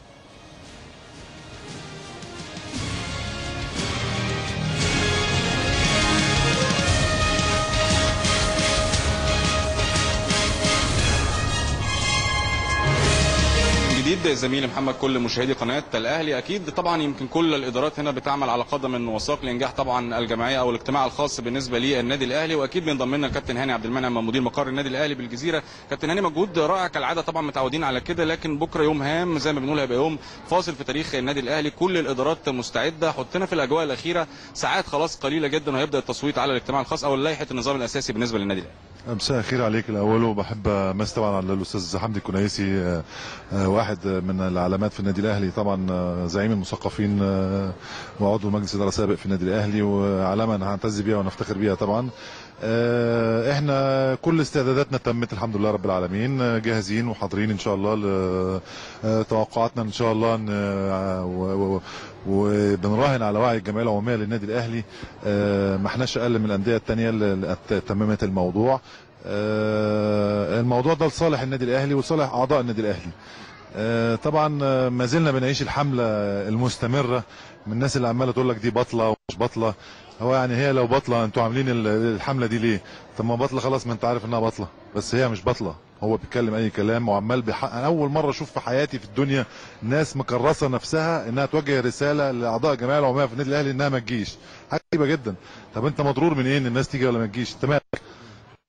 جديد زميلي محمد كل مشاهدي قناه الاهلي اكيد طبعا يمكن كل الادارات هنا بتعمل على قدم وساق لانجاح طبعا الجمعيه او الاجتماع الخاص بالنسبه للنادي الاهلي واكيد بينضم لنا الكابتن هاني عبد المنعم مدير مقر النادي الاهلي بالجزيره كابتن هاني مجهود رائع كالعاده طبعا متعودين على كده لكن بكره يوم هام زي ما بنقول هيبقى يوم فاصل في تاريخ النادي الاهلي كل الادارات مستعده حطنا في الاجواء الاخيره ساعات خلاص قليله جدا وهيبدا التصويت على الاجتماع الخاص او لائحه النظام الاساسي بالنسبه للنادي الاهلي مساء الخير عليك الاول وبحب امس طبعا على الاستاذ حمدي الكنيسي آه، آه، واحد من العلامات في النادي الاهلي طبعا آه، زعيم المثقفين آه، وعضو مجلس اداره سابق في النادي الاهلي وعلامه هنعتز بيها ونفتخر بيها طبعا آه، احنا كل استعداداتنا تمت الحمد لله رب العالمين آه، جاهزين وحاضرين ان شاء الله لتوقعاتنا ان شاء الله ان آه، و- و- وبنراهن على وعي الجمعيه العموميه للنادي الاهلي آه، ما احناش اقل من الانديه الثانيه اللي تممت الموضوع آه، الموضوع ده لصالح النادي الاهلي ولصالح اعضاء النادي الاهلي آه، طبعا آه، ما زلنا بنعيش الحمله المستمره من الناس اللي عماله تقول لك دي بطله ومش بطله هو يعني هي لو بطله انتوا عاملين ال- الحمله دي ليه؟ طب ما بطله خلاص ما انت عارف انها بطله بس هي مش بطله هو بيتكلم اي كلام وعمال بيحقق انا اول مره اشوف في حياتي في الدنيا ناس مكرسه نفسها انها توجه رساله لاعضاء الجمعيه العموميه في النادي الاهلي انها ما تجيش حاجه غريبه جدا طب انت مضرور من ايه ان الناس تيجي ولا ما تجيش انت مالك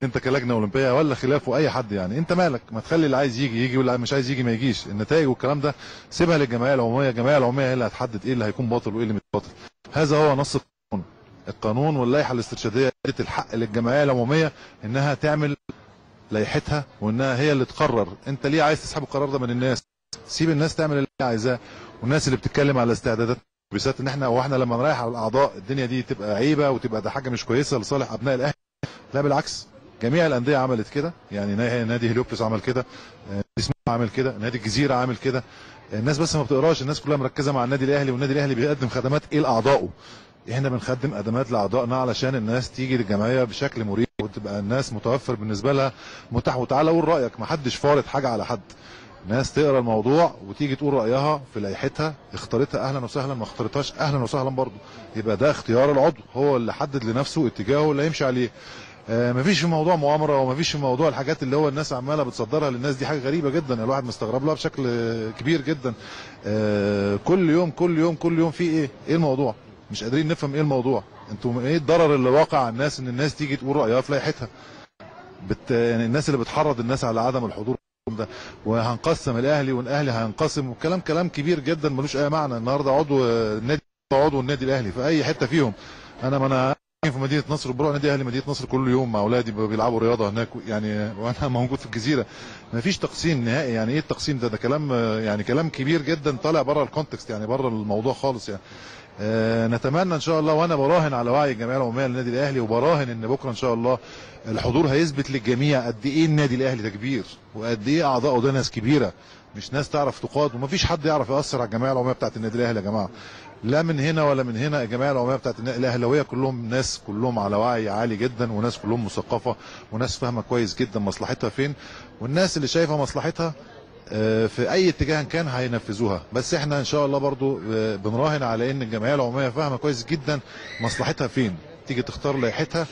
انت كلجنه اولمبيه ولا خلافه اي حد يعني انت مالك ما تخلي اللي عايز يجي يجي واللي مش عايز يجي ما يجيش النتائج والكلام ده سيبها للجمعيه العموميه الجمعيه العموميه هي اللي هتحدد ايه اللي هيكون باطل وايه اللي مش باطل هذا هو نص القانون القانون واللائحه الاسترشاديه ادت الحق للجمعيه العموميه انها تعمل لائحتها وانها هي اللي تقرر انت ليه عايز تسحب القرار ده من الناس سيب الناس تعمل اللي هي عايزاه والناس اللي بتتكلم على استعدادات بالذات ان احنا واحنا لما نريح على الاعضاء الدنيا دي تبقى عيبه وتبقى ده حاجه مش كويسه لصالح ابناء الاهلي لا بالعكس جميع الانديه عملت كده يعني نا- نادي هليوبلس عمل كده آه، نادي سموحه عمل كده نادي الجزيره عامل كده الناس بس ما بتقراش الناس كلها مركزه مع النادي الاهلي والنادي الاهلي بيقدم خدمات ايه لاعضائه احنا بنقدم خدمات لاعضائنا علشان الناس تيجي للجمعيه بشكل مريح وتبقى الناس متوفر بالنسبه لها متاح وتعالى قول رايك ما حدش فارض حاجه على حد ناس تقرا الموضوع وتيجي تقول رايها في لائحتها اختارتها اهلا وسهلا ما اختارتهاش اهلا وسهلا برضه يبقى ده اختيار العضو هو اللي حدد لنفسه اتجاهه اللي هيمشي عليه آه مفيش في موضوع مؤامره ومفيش في موضوع الحاجات اللي هو الناس عماله بتصدرها للناس دي حاجه غريبه جدا الواحد مستغرب لها بشكل آه، كبير جدا آه كل يوم كل يوم كل يوم في ايه ايه الموضوع مش قادرين نفهم ايه الموضوع انتوا ايه الضرر اللي واقع على الناس ان الناس تيجي تقول رايها في لائحتها بت... يعني الناس اللي بتحرض الناس على عدم الحضور ده وهنقسم الاهلي والاهلي هينقسم وكلام كلام كبير جدا ملوش اي معنى النهارده عضو آه، النادي عضو النادي الاهلي في اي حته فيهم انا ما انا في مدينه نصر بروح نادي اهلي مدينه نصر كل يوم مع اولادي بيلعبوا رياضه هناك يعني وانا موجود في الجزيره ما فيش تقسيم نهائي يعني ايه التقسيم ده ده كلام آه، يعني كلام كبير جدا طالع بره الكونتكست يعني بره الموضوع خالص يعني آه، نتمنى ان شاء الله وانا براهن على وعي الجمعيه العموميه للنادي الاهلي وبراهن ان بكره ان شاء الله الحضور هيثبت للجميع قد ايه النادي الاهلي ده كبير وقد ايه اعضائه ده ناس كبيره مش ناس تعرف تقاد ومفيش حد يعرف ياثر على الجمعيه العموميه بتاعت النادي الاهلي يا جماعه لا من هنا ولا من هنا الجمعيه العموميه بتاعت النادي الاهلاويه كلهم ناس كلهم على وعي عالي جدا وناس كلهم مثقفه وناس فاهمه كويس جدا مصلحتها فين والناس اللي شايفه مصلحتها آه، في اي اتجاه كان هينفذوها بس احنا ان شاء الله برضو آه، بنراهن على ان الجمعيه العموميه فاهمه كويس جدا مصلحتها فين تيجي تختار لائحتها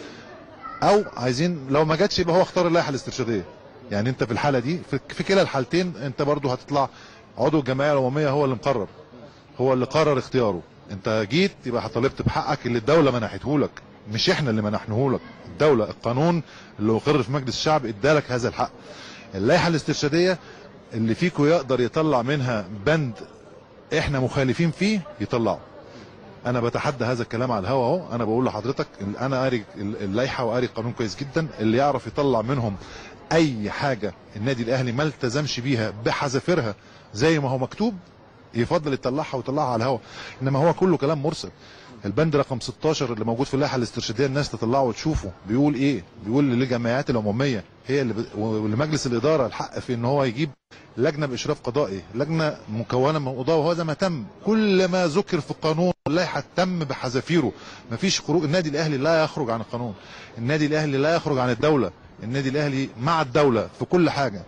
او عايزين لو ما جاتش يبقى هو اختار اللائحه الاسترشاديه يعني انت في الحاله دي في, في كلا الحالتين انت برضو هتطلع عضو الجمعيه العموميه هو اللي مقرر هو اللي قرر اختياره انت جيت يبقى طالبت بحقك اللي الدوله منحته لك مش احنا اللي منحناه لك الدوله القانون اللي اقر في مجلس الشعب ادالك هذا الحق اللائحه الاسترشاديه اللي فيكم يقدر يطلع منها بند احنا مخالفين فيه يطلعه انا بتحدى هذا الكلام على الهوا اهو انا بقول لحضرتك إن انا قاري اللائحه وقاري القانون كويس جدا اللي يعرف يطلع منهم اي حاجه النادي الاهلي ما التزمش بيها بحذافيرها زي ما هو مكتوب يفضل يطلعها ويطلعها على الهوا انما هو كله كلام مرسل البند رقم 16 اللي موجود في اللائحه الاسترشاديه الناس تطلعه وتشوفه بيقول ايه بيقول للجمعيات العموميه هي اللي ب... ولمجلس الاداره الحق في ان هو يجيب لجنه باشراف قضائي لجنه مكونه من قضاه وهذا ما تم كل ما ذكر في القانون اللائحه تم بحذافيره مفيش خروج النادي الاهلي لا يخرج عن القانون النادي الاهلي لا يخرج عن الدوله النادي الاهلي مع الدوله في كل حاجه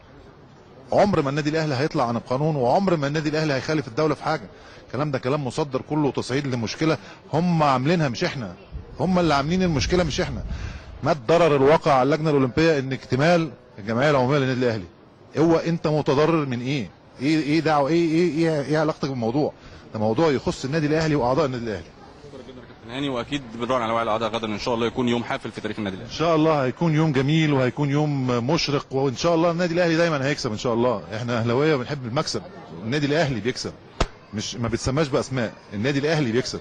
عمر ما النادي الاهلي هيطلع عن القانون وعمر ما النادي الاهلي هيخالف الدوله في حاجه الكلام ده كلام مصدر كله تصعيد لمشكله هم عاملينها مش احنا هم اللي عاملين المشكله مش احنا ما الضرر الواقع على اللجنه الاولمبيه ان اكتمال الجمعيه العموميه للنادي الاهلي هو انت متضرر من ايه ايه ايه دعوه ايه ايه ايه, إيه علاقتك بالموضوع ده موضوع يخص النادي الاهلي واعضاء النادي الاهلي هاني واكيد بنراهن على وعي الاعضاء غدا ان شاء الله يكون يوم حافل في تاريخ النادي الاهلي ان شاء الله هيكون يوم جميل وهيكون يوم مشرق وان شاء الله النادي الاهلي دايما هيكسب ان شاء الله احنا اهلاويه بنحب المكسب النادي الاهلي بيكسب مش ما بتسماش باسماء النادي الاهلي بيكسب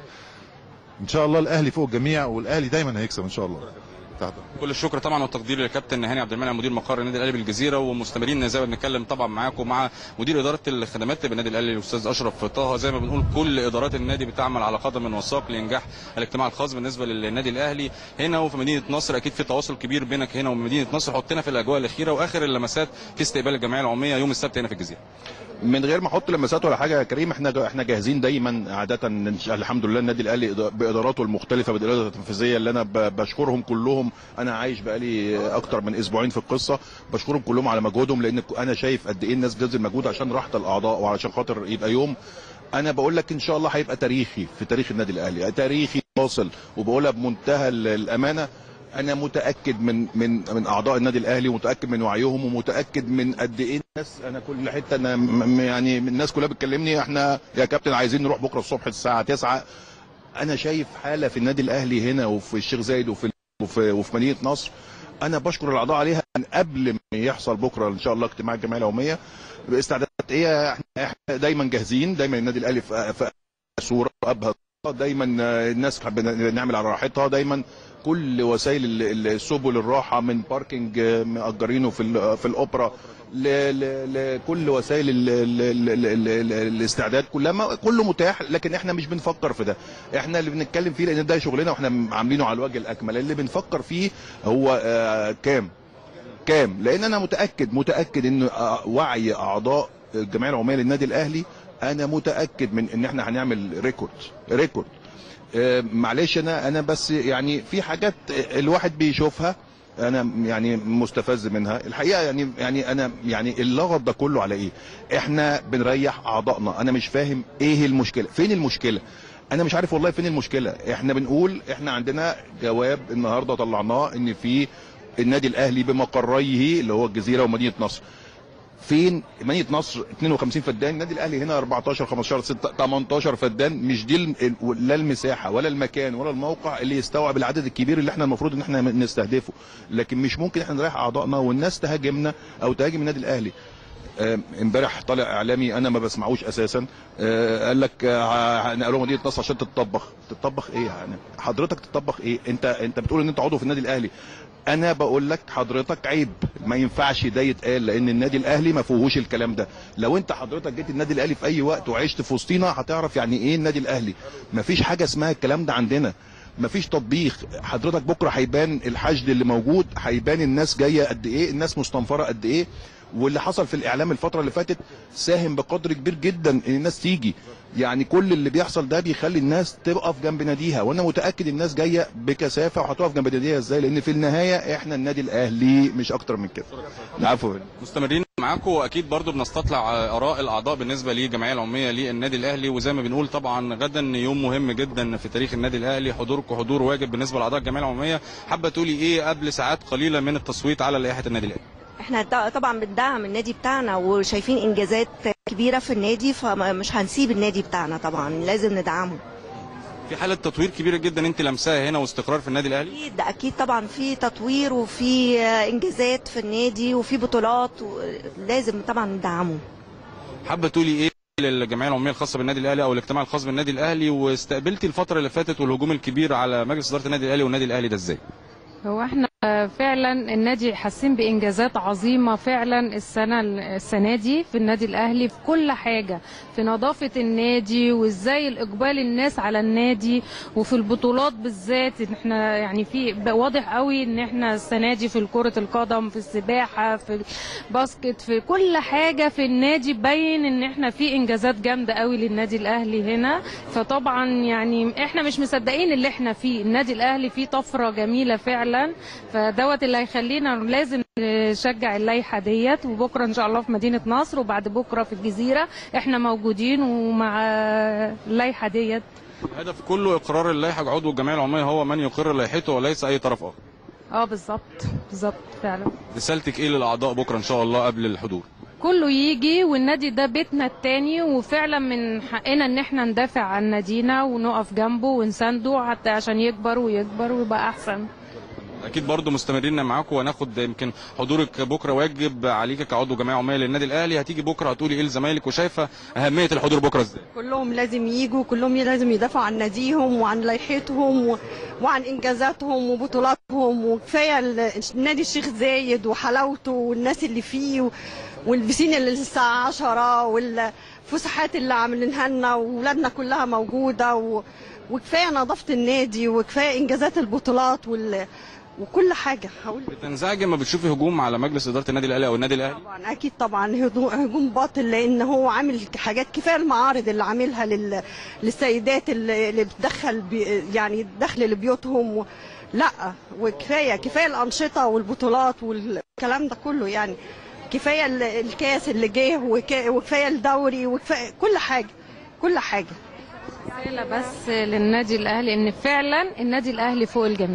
ان شاء الله الاهلي فوق الجميع والاهلي دايما هيكسب ان شاء الله تحت كل الشكر طبعا والتقدير للكابتن هاني عبد المنعم مدير مقر النادي الاهلي بالجزيره ومستمرين زي ما بنتكلم طبعا معاكم مع مدير اداره الخدمات بالنادي الاهلي الاستاذ اشرف طه زي ما بنقول كل ادارات النادي بتعمل على قدم وساق لانجاح الاجتماع الخاص بالنسبه للنادي الاهلي هنا وفي مدينه نصر اكيد في تواصل كبير بينك هنا ومدينه نصر حطنا في الاجواء الاخيره واخر اللمسات في استقبال الجمعيه العموميه يوم السبت هنا في الجزيره من غير ما احط لمسات ولا حاجه يا كريم احنا احنا جاهزين دايما عاده الحمد لله النادي الاهلي باداراته المختلفه بالاداره التنفيذيه اللي انا بشكرهم كلهم انا عايش بقالي اكتر من اسبوعين في القصه بشكرهم كلهم على مجهودهم لان انا شايف قد ايه الناس بتبذل مجهود عشان راحه الاعضاء وعشان خاطر يبقى يوم انا بقول لك ان شاء الله هيبقى تاريخي في تاريخ النادي الاهلي تاريخي واصل وبقولها بمنتهى الامانه انا متاكد من من من اعضاء النادي الاهلي ومتاكد من وعيهم ومتاكد من قد ايه الناس انا كل حته انا يعني الناس كلها بتكلمني احنا يا كابتن عايزين نروح بكره الصبح الساعه 9 انا شايف حاله في النادي الاهلي هنا وفي الشيخ زايد وفي وفي, وفي مدينه نصر انا بشكر الاعضاء عليها من قبل ما يحصل بكره ان شاء الله اجتماع الجمعيه العموميه باستعدادات ايه احنا احنا دايما جاهزين دايما النادي الاهلي في في صوره ابهى دايما الناس بنعمل على راحتها دايما كل وسائل ال- ال- السبل الراحه من باركينج مأجرينه في ال- في الاوبرا ل- ل- لكل وسائل ال- ال- ال- ال- ال- ال- الاستعداد كلها ما- كله متاح لكن احنا مش بنفكر في ده احنا اللي بنتكلم فيه لان ده شغلنا واحنا عاملينه على الوجه الاكمل اللي بنفكر فيه هو آه، كام كام لان انا متاكد متاكد ان آه، وعي اعضاء الجمعيه العموميه للنادي الاهلي انا متاكد من ان احنا هنعمل ريكورد ريكورد آه، معلش انا انا بس يعني في حاجات الواحد بيشوفها انا يعني مستفز منها الحقيقه يعني يعني انا يعني اللغط ده كله على ايه احنا بنريح اعضائنا انا مش فاهم ايه المشكله فين المشكله انا مش عارف والله فين المشكله احنا بنقول احنا عندنا جواب النهارده طلعناه ان في النادي الاهلي بمقريه اللي هو الجزيره ومدينه نصر فين مدينه نصر 52 فدان النادي الاهلي هنا 14 15 6 18 فدان مش دي ال- لا المساحه ولا المكان ولا الموقع اللي يستوعب العدد الكبير اللي احنا المفروض ان احنا نستهدفه لكن مش ممكن احنا نريح اعضائنا والناس تهاجمنا او تهاجم النادي الاهلي آه، امبارح طالع اعلامي انا ما بسمعوش اساسا آه، قال لك آه، هنقلوا مدينه نصر عشان تتطبخ تتطبخ ايه يعني حضرتك تتطبخ ايه انت انت بتقول ان انت عضو في النادي الاهلي انا بقول لك حضرتك عيب ما ينفعش ده يتقال لان النادي الاهلي ما فيهوش الكلام ده لو انت حضرتك جيت النادي الاهلي في اي وقت وعشت في وسطينا هتعرف يعني ايه النادي الاهلي ما فيش حاجه اسمها الكلام ده عندنا مفيش تطبيخ حضرتك بكره هيبان الحشد اللي موجود هيبان الناس جايه قد ايه الناس مستنفره قد ايه واللي حصل في الاعلام الفتره اللي فاتت ساهم بقدر كبير جدا ان الناس تيجي يعني كل اللي بيحصل ده بيخلي الناس تقف جنب ناديها وانا متاكد الناس جايه بكثافه وهتقف جنب ناديها ازاي لان في النهايه احنا النادي الاهلي مش اكتر من كده عفوا مستمرين معاكم واكيد برضو بنستطلع اراء الاعضاء بالنسبه للجمعيه العموميه للنادي الاهلي وزي ما بنقول طبعا غدا يوم مهم جدا في تاريخ النادي الاهلي حضوركم حضور واجب بالنسبه لاعضاء الجمعيه العموميه حابه تقولي ايه قبل ساعات قليله من التصويت على لائحه النادي الاهلي احنا د- طبعا بندعم النادي بتاعنا وشايفين انجازات كبيره في النادي فمش هنسيب النادي بتاعنا طبعا لازم ندعمه في حاله تطوير كبيره جدا انت لمساها هنا واستقرار في النادي الاهلي اكيد اكيد طبعا في تطوير وفي انجازات في النادي وفي بطولات لازم طبعا ندعمه حابه تقولي ايه للجمعيه العموميه الخاصه بالنادي الاهلي او الاجتماع الخاص بالنادي الاهلي واستقبلتي الفتره اللي فاتت والهجوم الكبير على مجلس اداره النادي الاهلي والنادي الاهلي ده ازاي هو احنا فعلا النادي حاسين بانجازات عظيمه فعلا السنه السنه دي في النادي الاهلي في كل حاجه في نظافه النادي وازاي الاقبال الناس على النادي وفي البطولات بالذات ان احنا يعني في بقى واضح قوي ان احنا السنه دي في كره القدم في السباحه في الباسكت في كل حاجه في النادي باين ان احنا في انجازات جامده قوي للنادي الاهلي هنا فطبعا يعني احنا مش مصدقين اللي احنا فيه النادي الاهلي فيه طفره جميله فعلا فدوت اللي هيخلينا لازم نشجع اللائحه ديت وبكره ان شاء الله في مدينه نصر وبعد بكره في الجزيره احنا موجودين ومع اللائحه ديت الهدف كله اقرار اللائحه عضو الجمعيه العموميه هو من يقر لائحته وليس اي طرف اخر اه بالظبط بالظبط فعلا رسالتك ايه للاعضاء بكره ان شاء الله قبل الحضور كله يجي والنادي ده بيتنا التاني وفعلا من حقنا ان احنا ندافع عن نادينا ونقف جنبه ونسانده حتى عشان يكبر ويكبر ويبقى احسن اكيد برضو مستمرين معاكم وهناخد يمكن حضورك بكره واجب عليك كعضو جمعيه عموميه للنادي الاهلي هتيجي بكره هتقولي ايه لزمايلك وشايفه اهميه الحضور بكره ازاي كلهم لازم يجوا كلهم لازم يدافعوا عن ناديهم وعن لائحتهم و... وعن انجازاتهم وبطولاتهم وكفايه ال- نادي الشيخ زايد وحلاوته والناس اللي فيه و... والبسين اللي الساعه 10 والفسحات اللي عاملينها لنا واولادنا كلها موجوده و... وكفايه نظافه النادي وكفايه انجازات البطولات وال... وكل حاجه هقول بتنزعجي لما بتشوفي هجوم على مجلس اداره النادي الاهلي او النادي الاهلي طبعا اكيد طبعا هجوم هجوم باطل لان هو عامل حاجات كفايه المعارض اللي عاملها لل... للسيدات اللي, اللي بتدخل بي... يعني دخل لبيوتهم و... لا وكفايه كفايه الانشطه والبطولات والكلام ده كله يعني كفايه ال- الكاس اللي جه وك... وكفايه الدوري وكفايه كل حاجه كل حاجه رسالة بس للنادي الاهلي ان فعلا النادي الاهلي فوق الجميع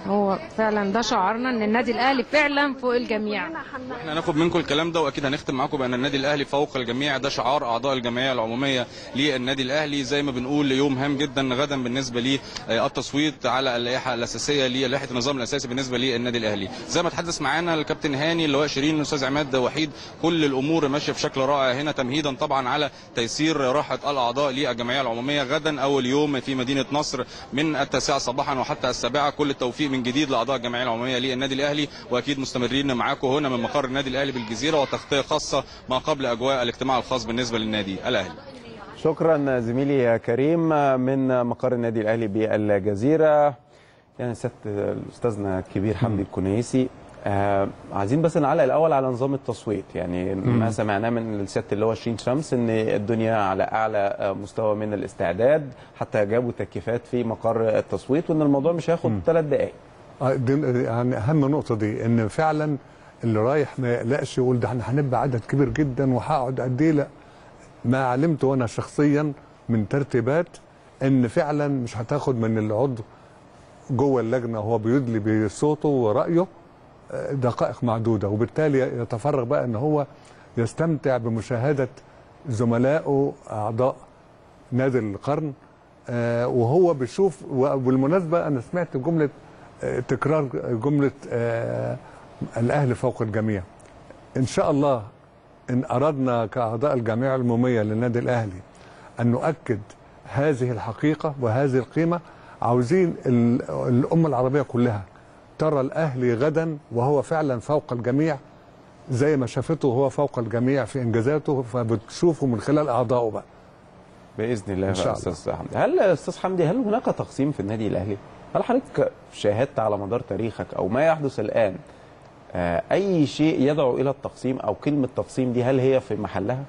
هو فعلا ده شعارنا ان النادي الاهلي فعلا فوق الجميع احنا هناخد منكم الكلام ده واكيد هنختم معاكم بان النادي الاهلي فوق الجميع ده شعار اعضاء الجمعيه العموميه للنادي الاهلي زي ما بنقول يوم هام جدا غدا بالنسبه للتصويت على اللائحه الاساسيه للائحه النظام الاساسي بالنسبه للنادي الاهلي زي ما تحدث معانا الكابتن هاني اللواء شيرين الاستاذ عماد وحيد كل الامور ماشيه بشكل رائع هنا تمهيدا طبعا على تيسير راحه الاعضاء للجمعيه العموميه غدا اول يوم في مدينه نصر من التاسعه صباحا وحتى السابعه كل التوفيق من جديد لاعضاء الجمعيه العموميه للنادي الاهلي واكيد مستمرين معاكم هنا من مقر النادي الاهلي بالجزيره وتغطيه خاصه ما قبل اجواء الاجتماع الخاص بالنسبه للنادي الاهلي شكرا زميلي كريم من مقر النادي الاهلي بالجزيره يعني ست استاذنا الكبير حمدي الكنيسي آه عايزين بس نعلق الاول على نظام التصويت يعني مم. ما سمعناه من سياده اللي هو شيرين شمس ان الدنيا على اعلى مستوى من الاستعداد حتى جابوا تكييفات في مقر التصويت وان الموضوع مش هياخد ثلاث دقائق آه، دي يعني اهم نقطه دي ان فعلا اللي رايح ما يقلقش يقول ده احنا هنبقى عدد كبير جدا وهقعد قد ايه لا ما علمته انا شخصيا من ترتيبات ان فعلا مش هتاخد من العضو جوه اللجنه وهو بيدلي بصوته ورايه آه، دقائق معدوده وبالتالي يتفرغ بقى ان هو يستمتع بمشاهده زملائه اعضاء نادي القرن آه، وهو بيشوف وبالمناسبه انا سمعت جمله آه، تكرار جمله آه، الاهلي فوق الجميع ان شاء الله ان اردنا كاعضاء الجمعيه العموميه للنادي الاهلي ان نؤكد هذه الحقيقه وهذه القيمه عاوزين ال- الامه العربيه كلها ترى الاهلي غدا وهو فعلا فوق الجميع زي ما شافته هو فوق الجميع في انجازاته فبتشوفه من خلال اعضائه بقى باذن الله إن شاء يا الله. استاذ حمدي هل يا استاذ حمدي هل هناك تقسيم في النادي الاهلي هل حضرتك شاهدت على مدار تاريخك او ما يحدث الان آه، اي شيء يدعو الى التقسيم او كلمه تقسيم دي هل هي في محلها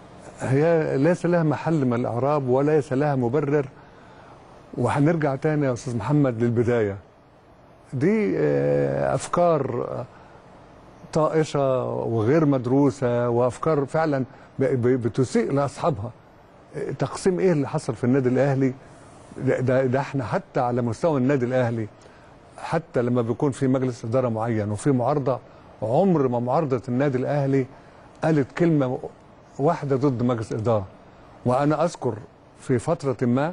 هي ليس لها محل من الاعراب وليس لها مبرر وهنرجع تاني يا استاذ محمد للبدايه دي آه، افكار آه، طائشه وغير مدروسه وافكار فعلا ب- ب- بتسيء لاصحابها آه، تقسيم ايه اللي حصل في النادي الاهلي ده, ده, ده احنا حتى على مستوى النادي الاهلي حتى لما بيكون في مجلس اداره معين وفي معارضه عمر ما معارضه النادي الاهلي قالت كلمه واحده ضد مجلس اداره وانا اذكر في فتره ما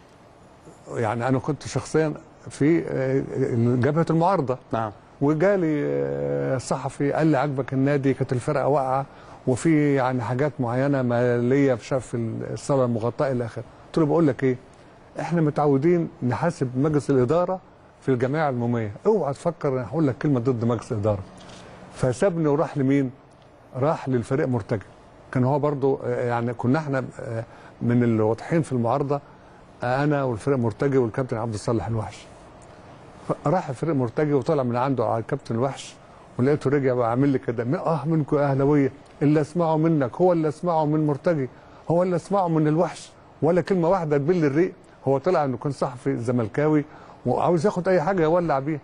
يعني انا كنت شخصيا في آه، جبهه المعارضه نعم وجالي آه، صحفي قال لي عجبك النادي كانت الفرقه واقعه وفي يعني حاجات معينه ماليه في شاف الصاله المغطاه الى اخره قلت له بقول لك ايه احنا متعودين نحاسب مجلس الاداره في الجمعيه العموميه اوعى تفكر انا هقول لك كلمه ضد مجلس الاداره فسابني وراح لمين راح للفريق مرتجى كان هو برضو آه، يعني كنا احنا آه، من اللي واضحين في المعارضه آه، انا والفريق مرتجي والكابتن عبد الصالح الوحش راح الفريق مرتجي وطلع من عنده على الكابتن الوحش ولقيته رجع وعامل لي كده "م- اه منكم يا اهلاويه اللي اسمعه منك هو اللي اسمعه من مرتجي هو اللي اسمعه من الوحش ولا كلمه واحده تبل الريق هو طلع انه كان صحفي زملكاوي وعاوز ياخد اي حاجه يولع بيها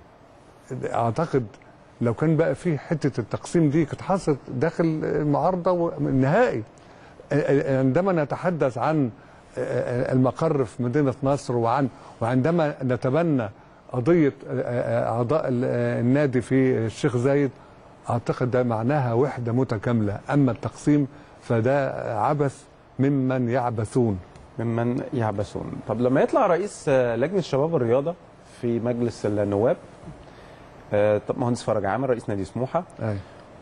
اعتقد لو كان بقى في حته التقسيم دي كانت حصلت داخل المعارضه النهائي عندما نتحدث عن المقر في مدينه نصر وعن وعندما نتبنى قضيه اعضاء النادي في الشيخ زايد اعتقد ده معناها وحده متكامله اما التقسيم فده عبث ممن يعبثون ممن يعبثون طب لما يطلع رئيس آه، لجنه شباب الرياضه في مجلس النواب آه، طب مهندس فرج عامر رئيس نادي سموحه أي.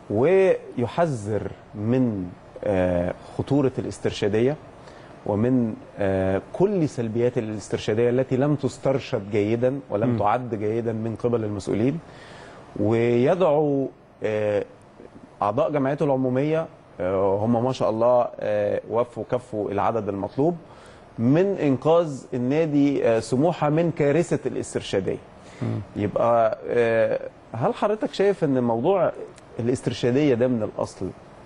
ويحذر من آه، خطوره الاسترشاديه ومن آه، كل سلبيات الاسترشاديه التي لم تسترشد جيدا ولم م. تعد جيدا من قبل المسؤولين ويدعو آه، اعضاء جمعيته العموميه آه، هم ما شاء الله آه، وفوا كفوا العدد المطلوب من انقاذ النادي آه، سموحه من كارثه الاسترشاديه يبقى آه، هل حضرتك شايف ان موضوع الاسترشاديه ده من الاصل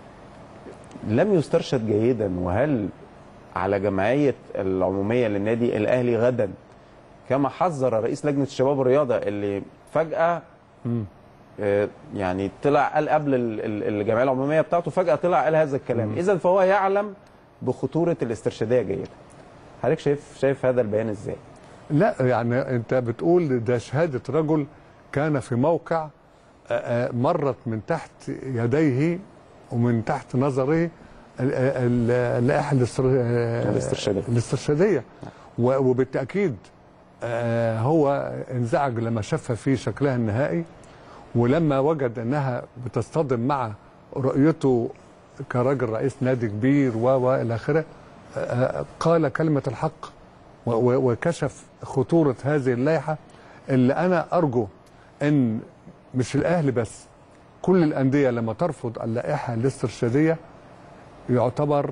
لم يسترشد جيدا وهل على جمعيه العموميه للنادي الاهلي غدا كما حذر رئيس لجنه الشباب والرياضه اللي فجاه آه، يعني طلع قال قبل ال- ال- الجمعيه العموميه بتاعته فجاه طلع قال هذا الكلام اذا فهو يعلم بخطوره الاسترشاديه جيدا حضرتك شايف شايف هذا البيان ازاي لا يعني انت بتقول ده شهاده رجل كان في موقع آه، آه، مرت من تحت يديه ومن تحت نظره ال- ال- اللائحه الاستر- آه، الاسترشادية. الاسترشاديه و- وبالتاكيد آه، هو انزعج لما شافها في شكلها النهائي ولما وجد انها بتصطدم مع رؤيته كراجل رئيس نادي كبير و و الى اخره آه، قال كلمه الحق و- و- وكشف خطوره هذه اللائحه اللي انا ارجو ان مش الاهلي بس كل الانديه لما ترفض اللائحه الاسترشاديه يعتبر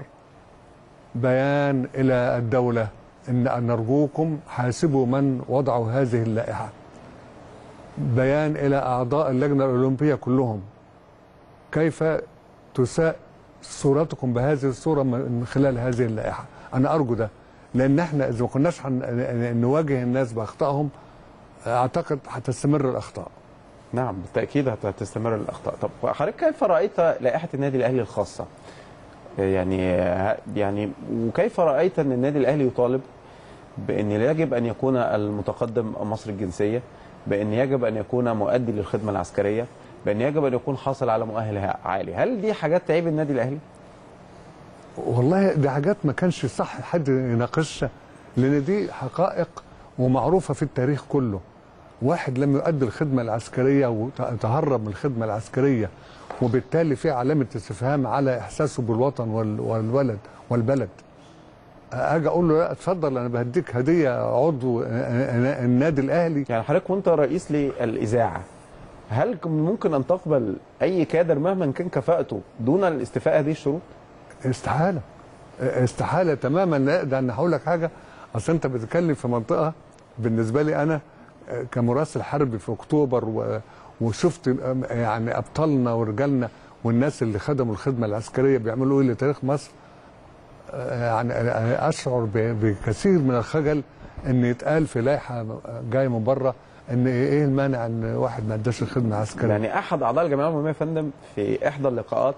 بيان الى الدوله ان أن نرجوكم حاسبوا من وضعوا هذه اللائحه بيان الى اعضاء اللجنه الاولمبيه كلهم كيف تساء صورتكم بهذه الصوره من خلال هذه اللائحه انا ارجو ده لان احنا اذا ما كناش هن- نواجه الناس باخطائهم اعتقد هتستمر الاخطاء نعم بالتاكيد هت- هتستمر الاخطاء طب حضرتك كيف رايت لائحه النادي الاهلي الخاصه يعني يعني وكيف رايت ان النادي الاهلي يطالب بان يجب ان يكون المتقدم مصر الجنسيه بان يجب ان يكون مؤدي للخدمه العسكريه بان يجب ان يكون حاصل على مؤهل عالي هل دي حاجات تعيب النادي الاهلي والله دي حاجات ما كانش صح حد يناقشها لان دي حقائق ومعروفه في التاريخ كله واحد لم يؤدي الخدمه العسكريه وتهرب من الخدمه العسكريه وبالتالي في علامه استفهام على احساسه بالوطن وال- والولد والبلد اجي اقول له لا اتفضل انا بهديك هديه عضو النادي الاهلي يعني حضرتك وانت رئيس للاذاعه هل ممكن ان تقبل اي كادر مهما كان كفاءته دون الاستيفاء هذه الشروط؟ استحاله استحاله تماما لا ده انا هقول لك حاجه اصل انت بتتكلم في منطقه بالنسبه لي انا كمراسل حربي في اكتوبر و- وشفت يعني ابطالنا ورجالنا والناس اللي خدموا الخدمه العسكريه بيعملوا ايه لتاريخ مصر يعني اشعر ب- بكثير من الخجل ان يتقال في لائحه جايه من بره ان ايه المانع ان واحد ما اداش الخدمه العسكريه يعني احد اعضاء الجمعيه العموميه يا فندم في احدى اللقاءات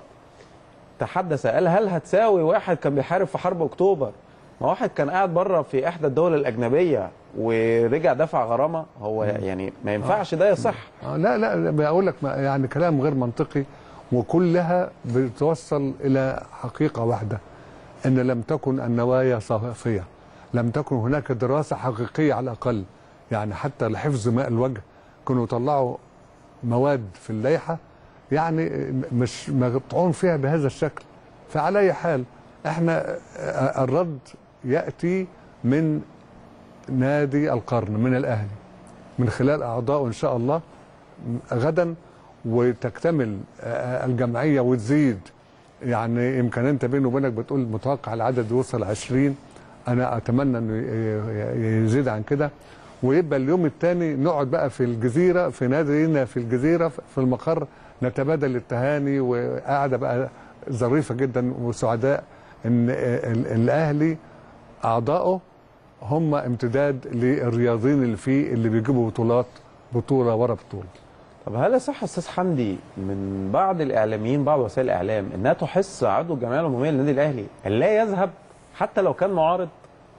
تحدث قال هل هتساوي واحد كان بيحارب في حرب اكتوبر ما واحد كان قاعد بره في احدى الدول الاجنبيه ورجع دفع غرامه هو يعني ما ينفعش ده يصح آه، لا لا بقول لك ما- يعني كلام غير منطقي وكلها بتوصل الى حقيقه واحده ان لم تكن النوايا صافيه لم تكن هناك دراسه حقيقيه على الاقل يعني حتى لحفظ ماء الوجه كانوا يطلعوا مواد في اللائحه يعني مش مقطعون فيها بهذا الشكل فعلى اي حال احنا آه، الرد ياتي من نادي القرن من الاهلي من خلال اعضائه ان شاء الله غدا وتكتمل آه، الجمعيه وتزيد يعني يمكن انت بيني وبينك بتقول متوقع العدد يوصل 20 انا اتمنى انه ي- ي- يزيد عن كده ويبقى اليوم الثاني نقعد بقى في الجزيره في نادينا في الجزيره في المقر نتبادل التهاني وقاعده بقى ظريفه جدا وسعداء ان ال- الاهلي اعضائه هم امتداد للرياضيين اللي فيه اللي بيجيبوا بطولات بطوله ورا بطوله طب هل يصح استاذ حمدي من بعض الاعلاميين بعض وسائل الاعلام انها تحث عضو الجمعيه العموميه للنادي الاهلي ان لا يذهب حتى لو كان معارض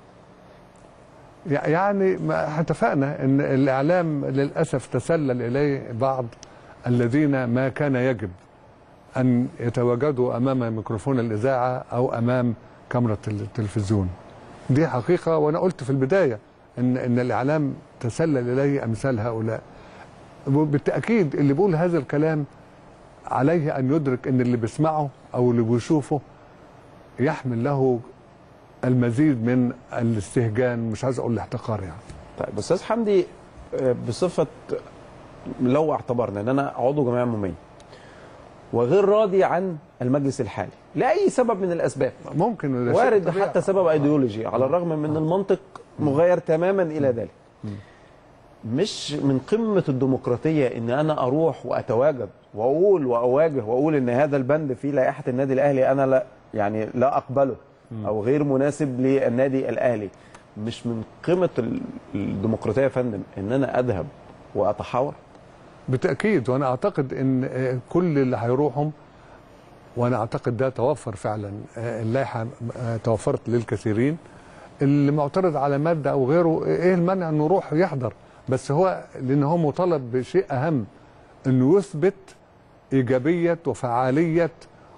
يعني ما اتفقنا ان الاعلام للاسف تسلل اليه بعض الذين ما كان يجب ان يتواجدوا امام ميكروفون الاذاعه او امام كاميرا التلفزيون دي حقيقه وانا قلت في البدايه ان ان الاعلام تسلل اليه امثال هؤلاء وبالتاكيد اللي بيقول هذا الكلام عليه ان يدرك ان اللي بيسمعه او اللي بيشوفه يحمل له المزيد من الاستهجان مش عايز اقول الاحتقار يعني طيب استاذ حمدي آه، بصفه لو اعتبرنا ان انا عضو جمعيه عموميه وغير راضي عن المجلس الحالي لاي سبب من الاسباب ممكن وده شيء وارد طبيعي. حتى سبب ايديولوجي على الرغم من المنطق مغاير تماما الى ذلك مش من قمه الديمقراطيه ان انا اروح واتواجد واقول واواجه واقول ان هذا البند في لائحه النادي الاهلي انا لا يعني لا اقبله او غير مناسب للنادي الاهلي مش من قمه ال- الديمقراطيه يا فندم ان انا اذهب واتحاور بالتاكيد وانا اعتقد ان آه، كل اللي هيروحهم وانا اعتقد ده توفر فعلا آه، اللائحه آه، توفرت للكثيرين اللي معترض على ماده او غيره ايه المانع انه يروح يحضر بس هو لان هو مطالب بشيء اهم انه يثبت ايجابيه وفعاليه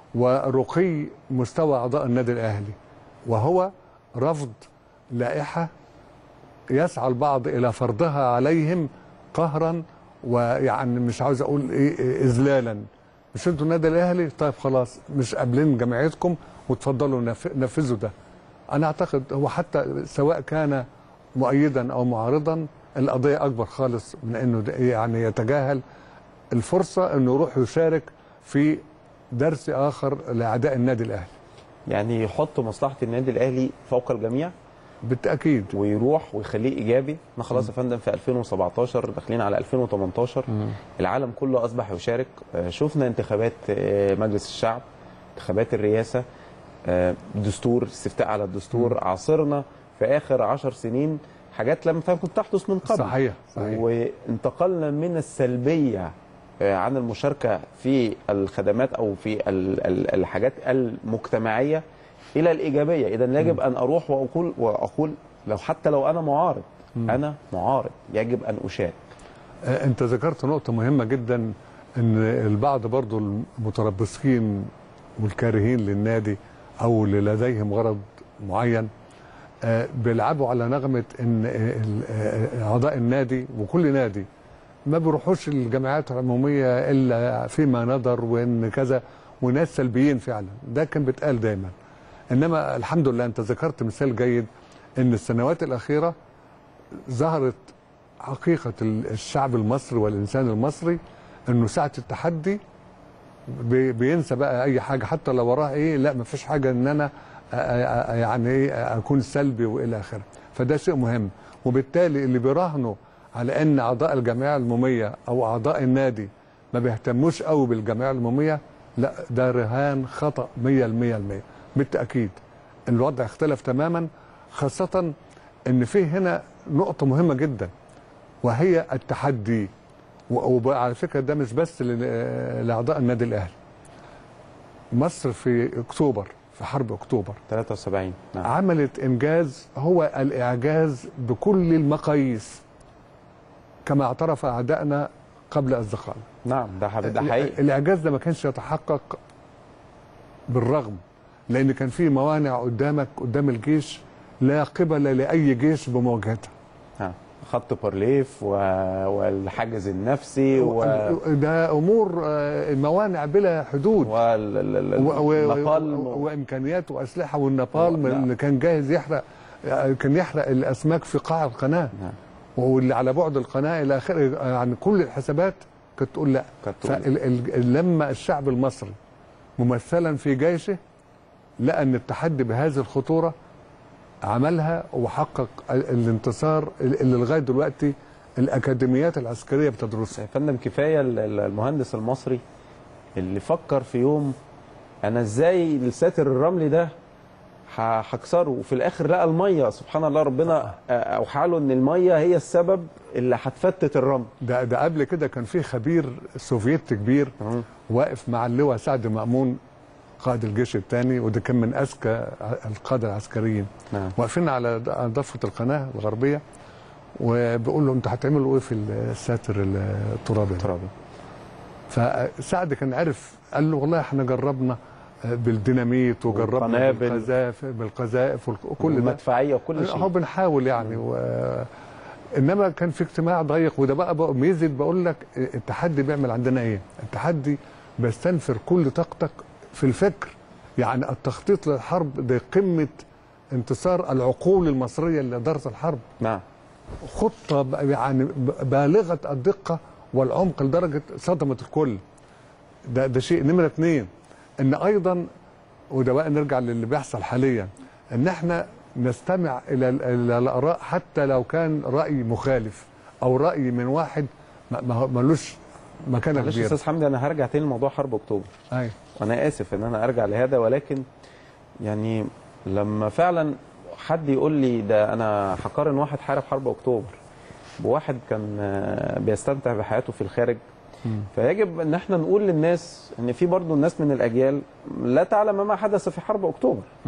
ورقي مستوى اعضاء النادي الاهلي وهو رفض لائحه يسعى البعض الى فرضها عليهم قهرا ويعني مش عاوز اقول ايه إيه اذلالا مش انتوا النادي الاهلي طيب خلاص مش قابلين جمعيتكم وتفضلوا نف- نفذوا ده انا اعتقد هو حتى سواء كان مؤيدا او معارضا القضيه اكبر خالص من انه ده يعني يتجاهل الفرصه انه يروح يشارك في درس اخر لاعداء النادي الاهلي يعني يحط مصلحه النادي الاهلي فوق الجميع بالتاكيد ويروح ويخليه ايجابي احنا خلاص يا فندم في 2017 داخلين على 2018 العالم كله اصبح يشارك آه، شفنا انتخابات آه، مجلس الشعب انتخابات الرئاسه آه، دستور استفتاء على الدستور عاصرنا في اخر عشر سنين حاجات لم تكن تحدث من قبل صحيح، صحيح. وانتقلنا من السلبيه آه، عن المشاركه في الخدمات او في ال- ال- الحاجات المجتمعيه الى الايجابيه اذا يجب ان اروح واقول واقول لو حتى لو انا معارض انا معارض يجب ان اشارك آه، انت ذكرت نقطة مهمة جدا ان البعض برضو المتربصين والكارهين للنادي او اللي لديهم غرض معين آه، بيلعبوا على نغمة ان آه، ال- آه، اعضاء النادي وكل نادي ما بيروحوش الجمعيات العمومية الا فيما نظر وان كذا وناس سلبيين فعلا ده كان بيتقال دايما انما الحمد لله انت ذكرت مثال جيد ان السنوات الاخيره ظهرت حقيقه الشعب المصري والانسان المصري انه ساعه التحدي بي- بينسى بقى اي حاجه حتى لو وراه ايه لا ما فيش حاجه ان انا أ- أ- يعني ايه اكون سلبي والى اخره فده شيء مهم وبالتالي اللي بيراهنوا على ان اعضاء الجمعيه العموميه او اعضاء النادي ما بيهتموش قوي بالجمعيه العموميه لا ده رهان خطا 100% المية بالتاكيد الوضع اختلف تماما خاصه ان في هنا نقطه مهمه جدا وهي التحدي و- وعلى فكره ده مش بس ل- لاعضاء النادي الاهلي مصر في اكتوبر في حرب اكتوبر 73 نعم. عملت انجاز هو الاعجاز بكل المقاييس كما اعترف اعدائنا قبل اصدقائنا نعم ده حقيقي ده حقيقي الاعجاز ده ما كانش يتحقق بالرغم لان كان في موانع قدامك قدام الجيش لا قبل لاي جيش بمواجهتها ها. خط بارليف و... والحاجز النفسي و... ده امور آه، موانع بلا حدود والنابالم وامكانيات واسلحه والنابالم نعم. اللي كان جاهز يحرق آه، كان يحرق الاسماك في قاع القناه واللي على بعد القناه الى اخره يعني كل الحسابات كانت تقول لا كانت تقول لا. فال- ال- لما الشعب المصري ممثلا في جيشه لقى ان التحدي بهذه الخطوره عملها وحقق ال- الانتصار اللي لغايه دلوقتي الاكاديميات العسكريه بتدرسها يا فندم كفايه ال- ال- المهندس المصري اللي فكر في يوم انا ازاي الساتر الرملي ده ه- هكسره وفي الاخر لقى الميه سبحان الله ربنا اوحى له ان الميه هي السبب اللي هتفتت الرمل ده ده قبل كده كان في خبير سوفيتي كبير واقف مع اللواء سعد مأمون قائد الجيش الثاني وده كان من اذكى القاده العسكريين نعم. واقفين على د- على ضفه القناه الغربيه وبيقول له انتوا هتعملوا ايه في الساتر الترابي الترابي فسعد كان عرف قال له والله احنا جربنا بالديناميت وجربنا والقنابل. بالقذائف بالقذائف وكل ده والمدفعيه وكل شيء هو بنحاول يعني و... انما كان في اجتماع ضيق وده بقى, بقى ميزه بقول لك التحدي بيعمل عندنا ايه؟ التحدي بيستنفر كل طاقتك في الفكر يعني التخطيط للحرب ده قمه انتصار العقول المصريه اللي دارت الحرب نعم خطه ب- يعني ب- بالغه الدقه والعمق لدرجه صدمت الكل ده ده شيء نمره اثنين ان ايضا وده بقى نرجع للي بيحصل حاليا ان احنا نستمع الى ال- الى الاراء حتى لو كان راي مخالف او راي من واحد ما- ما هو- ملوش مكانه معلش يا كبيره استاذ حمدي انا هرجع تاني لموضوع حرب اكتوبر ايوه وانا اسف ان انا ارجع لهذا ولكن يعني لما فعلا حد يقول لي ده انا هقارن واحد حارب حرب اكتوبر بواحد كان آه، بيستمتع بحياته في الخارج فيجب ان احنا نقول للناس ان في برضه الناس من الاجيال لا تعلم ما حدث في حرب اكتوبر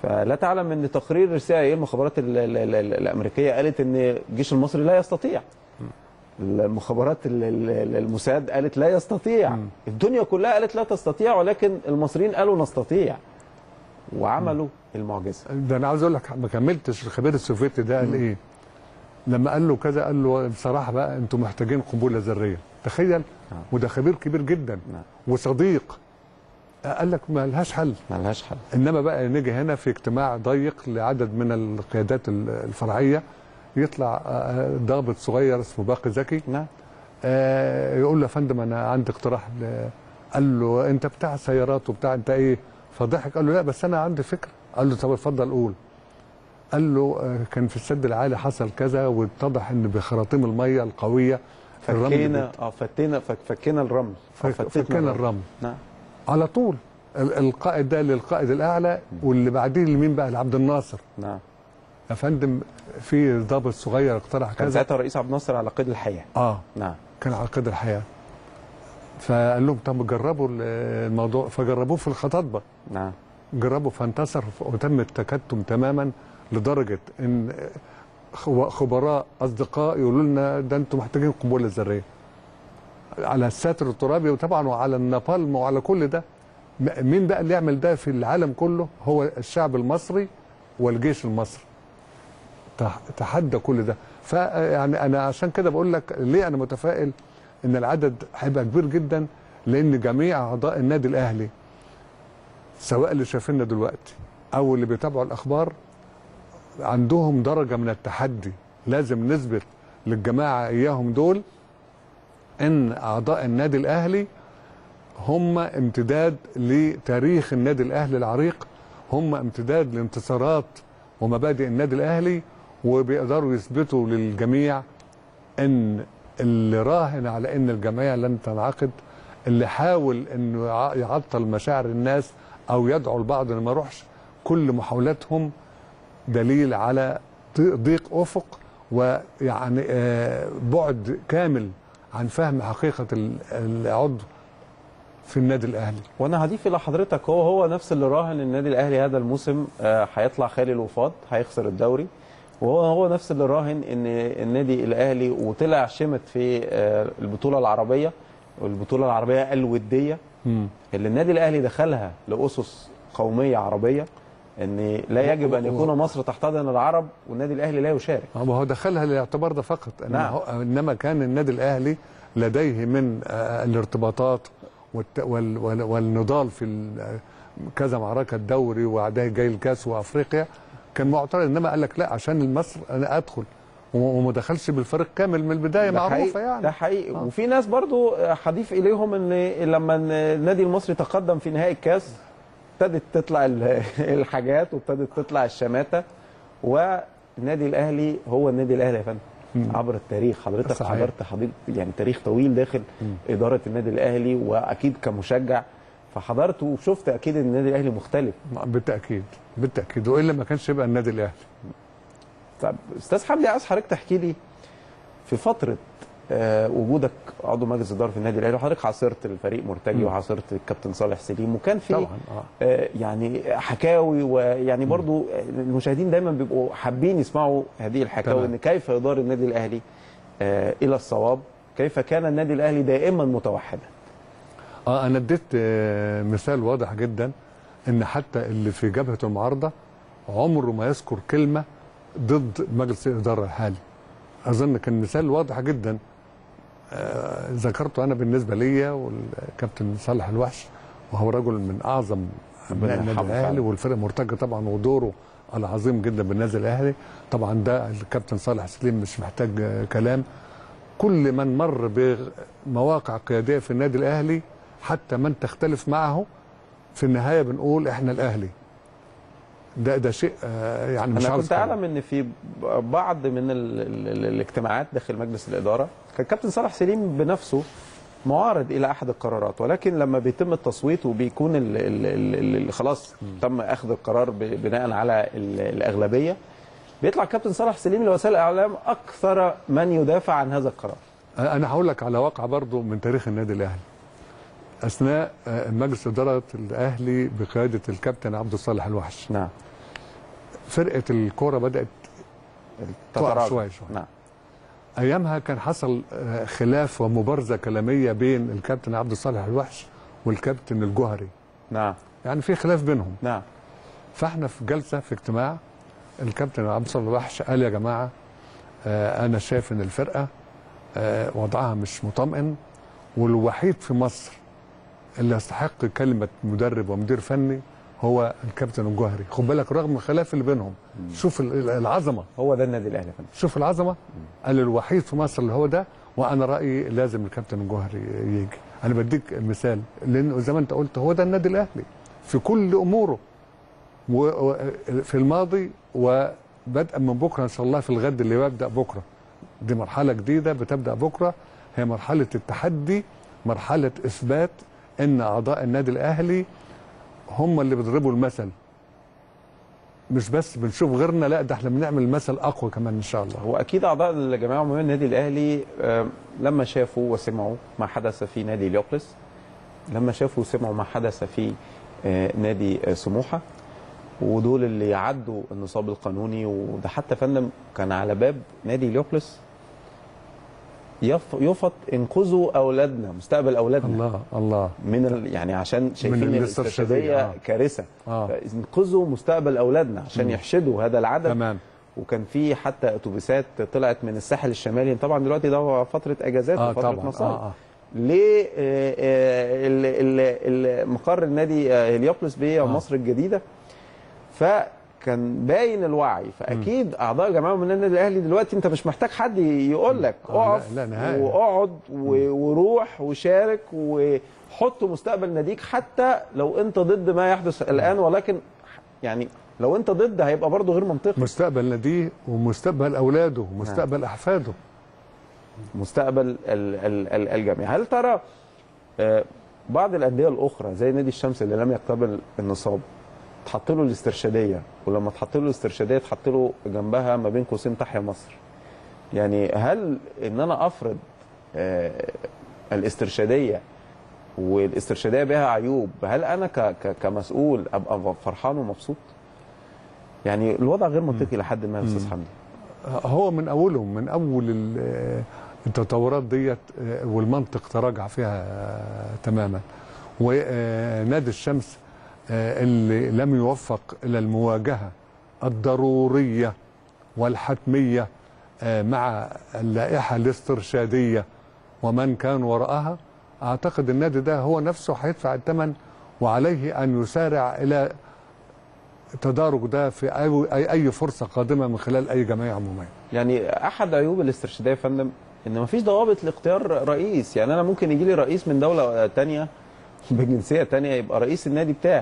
فلا تعلم ان تقرير السي اي المخابرات ال- ال- ال- الامريكيه قالت ان الجيش المصري لا يستطيع المخابرات ال- ال- الموساد قالت لا يستطيع الدنيا كلها قالت لا تستطيع ولكن المصريين قالوا نستطيع وعملوا المعجزه ده انا عاوز اقول لك ما كملتش الخبير السوفيتي ده قال ايه لما قال له كذا قال له بصراحه بقى انتم محتاجين قنبله ذريه تخيل وده خبير كبير جدا وصديق قال لك ما لهاش حل ما لهاش حل انما بقى نيجي هنا في اجتماع ضيق لعدد من القيادات ال- الفرعيه يطلع آه، ضابط صغير اسمه باقي زكي نعم يقول له يا فندم انا عندي اقتراح ل- قال له انت بتاع سيارات وبتاع انت ايه فضحك قال له لا بس انا عندي فكره قال له طب اتفضل قول قال له آه، كان في السد العالي حصل كذا واتضح ان بخراطيم الميه القويه الرمل فكينا اه فتينا فك- فكينا الرمل أو فك- فتتنا فكينا الرمل نعم على طول ال- القائد ده للقائد الاعلى واللي بعديه لمين بقى لعبد الناصر نعم يا فندم في ضابط صغير اقترح كان كذا ساعتها الرئيس عبد الناصر على قيد الحياه اه نعم كان على قيد الحياه فقال لهم طب جربوا ال- الموضوع فجربوه في الخطاطبه نعم جربوا فانتصر وتم التكتم تماما لدرجه ان خو- خبراء اصدقاء يقولوا لنا ده انتم محتاجين قنبله ذريه على الساتر الترابي وطبعا وعلى النابالم وعلى كل ده م- مين بقى اللي يعمل ده في العالم كله هو الشعب المصري والجيش المصري تح- تحدى كل ده فيعني انا عشان كده بقول لك ليه انا متفائل ان العدد هيبقى كبير جدا لان جميع اعضاء النادي الاهلي سواء اللي شايفيننا دلوقتي او اللي بيتابعوا الاخبار عندهم درجه من التحدي لازم نثبت للجماعه اياهم دول ان اعضاء النادي الاهلي هم امتداد لتاريخ النادي الاهلي العريق هم امتداد لانتصارات ومبادئ النادي الاهلي وبيقدروا يثبتوا للجميع ان اللي راهن على ان الجمعيه لن تنعقد اللي حاول انه يع- يعطل مشاعر الناس او يدعو البعض انه ما يروحش كل محاولاتهم دليل على ضي- ضيق افق ويعني آه، بعد كامل عن فهم حقيقه ال- العضو في النادي الاهلي وانا هضيف الى حضرتك هو هو نفس اللي راهن النادي الاهلي هذا الموسم آه، هيطلع خالي الوفاض هيخسر الدوري وهو هو نفس اللي راهن ان النادي الاهلي وطلع شمت في آه، البطوله العربيه والبطوله العربيه الوديه اللي النادي الاهلي دخلها لاسس قوميه عربيه ان لا يجب ان يكون مصر تحتضن العرب والنادي الاهلي لا يشارك ما هو دخلها للاعتبار ده فقط إنما نعم. هو- انما كان النادي الاهلي لديه من آه، الارتباطات والت- وال- وال- والنضال في ال- آه، كذا معركه الدوري وبعدها جاي الكاس وافريقيا كان معترض انما قال لك لا عشان مصر انا ادخل وما وما دخلش بالفريق كامل من البدايه ده معروفه حقيقي يعني ده حقيقي آه. وفي ناس برضو هضيف اليهم ان لما النادي المصري تقدم في نهائي الكاس ابتدت تطلع ال- الحاجات وابتدت تطلع الشماته والنادي الاهلي هو النادي الاهلي يا فندم عبر التاريخ حضرتك صحيح. حضرت حضرتك يعني تاريخ طويل داخل اداره النادي الاهلي واكيد كمشجع فحضرت وشفت اكيد ان النادي الاهلي مختلف بالتاكيد بالتاكيد والا ما كانش يبقى النادي الاهلي طب استاذ حمدي عايز حضرتك تحكي لي في فتره آه، وجودك عضو مجلس اداره في النادي الاهلي وحضرتك عاصرت الفريق مرتجي مم. وعاصرت الكابتن صالح سليم وكان في طبعا اه آه، يعني حكاوي ويعني برضو المشاهدين دايما بيبقوا حابين يسمعوا هذه الحكاوي تمام. ان كيف يدار النادي الاهلي آه، الى الصواب كيف كان النادي الاهلي دائما متوحدا اه انا اديت آه، مثال واضح جدا ان حتى اللي في جبهه المعارضه عمره ما يذكر كلمه ضد مجلس الاداره الحالي اظن كان مثال واضح جدا آه، ذكرته انا بالنسبه ليا والكابتن صالح الوحش وهو رجل من اعظم ربنا ابناء النادي يرحمه الاهلي فعلا. والفرق مرتجى طبعا ودوره العظيم جدا بالنادي الاهلي طبعا ده الكابتن صالح سليم مش محتاج آه، كلام كل من مر بمواقع قياديه في النادي الاهلي حتى من تختلف معه في النهايه بنقول احنا الاهلي ده ده شيء آه، يعني مش انا عاوز كنت اعلم ان في بعض من ال ال ال الاجتماعات داخل مجلس الاداره كان كابتن صالح سليم بنفسه معارض الى احد القرارات ولكن لما بيتم التصويت وبيكون ال ال ال ال ال خلاص تم اخذ القرار ب- بناء على ال الاغلبيه بيطلع كابتن صالح سليم لوسائل الاعلام اكثر من يدافع عن هذا القرار انا هقول لك على واقع برضو من تاريخ النادي الاهلي اثناء آه، مجلس اداره الاهلي بقياده الكابتن عبد الصالح الوحش نعم فرقه الكوره بدات تقع تتراجع. شويه شويه نعم ايامها كان حصل آه، خلاف ومبارزه كلاميه بين الكابتن عبد الصالح الوحش والكابتن الجوهري نعم يعني في خلاف بينهم نعم فاحنا في جلسه في اجتماع الكابتن عبد الصالح الوحش قال يا جماعه آه انا شايف ان الفرقه آه وضعها مش مطمئن والوحيد في مصر اللي يستحق كلمه مدرب ومدير فني هو الكابتن الجوهري خد بالك رغم الخلاف اللي بينهم شوف ال- ال- العظمه هو ده النادي الاهلي يا فندم شوف العظمه قال الوحيد في مصر اللي هو ده وانا رايي لازم الكابتن الجوهري يجي انا بديك مثال لان زي ما انت قلت هو ده النادي الاهلي في كل اموره وفي الماضي وبدءا من بكره ان شاء الله في الغد اللي بيبدا بكره دي مرحله جديده بتبدا بكره هي مرحله التحدي مرحله اثبات ان اعضاء النادي الاهلي هم اللي بيضربوا المثل مش بس بنشوف غيرنا لا ده احنا بنعمل مثل اقوى كمان ان شاء الله هو اكيد اعضاء الجمعيه العموميه النادي الاهلي آم، لما شافوا وسمعوا ما حدث في نادي اليوبلس لما شافوا وسمعوا ما حدث في آه، نادي آه، سموحه ودول اللي يعدوا النصاب القانوني وده حتى يا فندم كان على باب نادي اليوبلس يف- يفط انقذوا اولادنا مستقبل اولادنا الله الله من ال... يعني عشان شايفين من الاسترشاديه الاسترشادية، آه. كارثه آه. انقذوا مستقبل اولادنا عشان مم. يحشدوا هذا العدد تمام وكان في حتى اتوبيسات طلعت من الساحل الشمالي طبعا دلوقتي ده هو فتره اجازات اه وفتره طبعا مصايف اه اه ليه آه، آه، ال- ال- ال- مقر النادي آه، هليوبلس بيه آه. مصر الجديده فكان باين الوعي فاكيد اعضاء جماعه من النادي الاهلي دلوقتي انت مش محتاج حد يقول لك آه، لا- اقف لا نهائي. واقعد و- وروح وشارك وحط مستقبل ناديك حتى لو انت ضد ما يحدث الان ولكن يعني لو انت ضد هيبقى برضه غير منطقي مستقبل ناديه ومستقبل اولاده ومستقبل احفاده مستقبل ال- ال- ال- الجميع هل ترى آه، بعض الانديه الاخرى زي نادي الشمس اللي لم يقتبل النصاب تحط له الاسترشاديه ولما تحط له الاسترشاديه تحط له جنبها ما بين قوسين تحيا مصر يعني هل ان انا افرض آه، الاسترشاديه والاسترشاديه بها عيوب هل انا ك- ك- كمسؤول ابقى فرحان ومبسوط يعني الوضع غير منطقي لحد ما يا استاذ حمدي هو من اولهم من اول ال- التطورات ديت آه، والمنطق تراجع فيها آه، تماما ونادي الشمس آه، اللي لم يوفق الى المواجهه الضروريه والحتميه آه، مع اللائحه الاسترشاديه ومن كان وراءها اعتقد النادي ده هو نفسه هيدفع الثمن وعليه ان يسارع الى التدارك ده في أي- اي اي فرصه قادمه من خلال اي جمعيه عموميه يعني احد عيوب الاسترشاديه يا فندم ان مفيش ضوابط لاختيار رئيس يعني انا ممكن يجي لي رئيس من دوله تانية بجنسيه تانية يبقى رئيس النادي بتاعي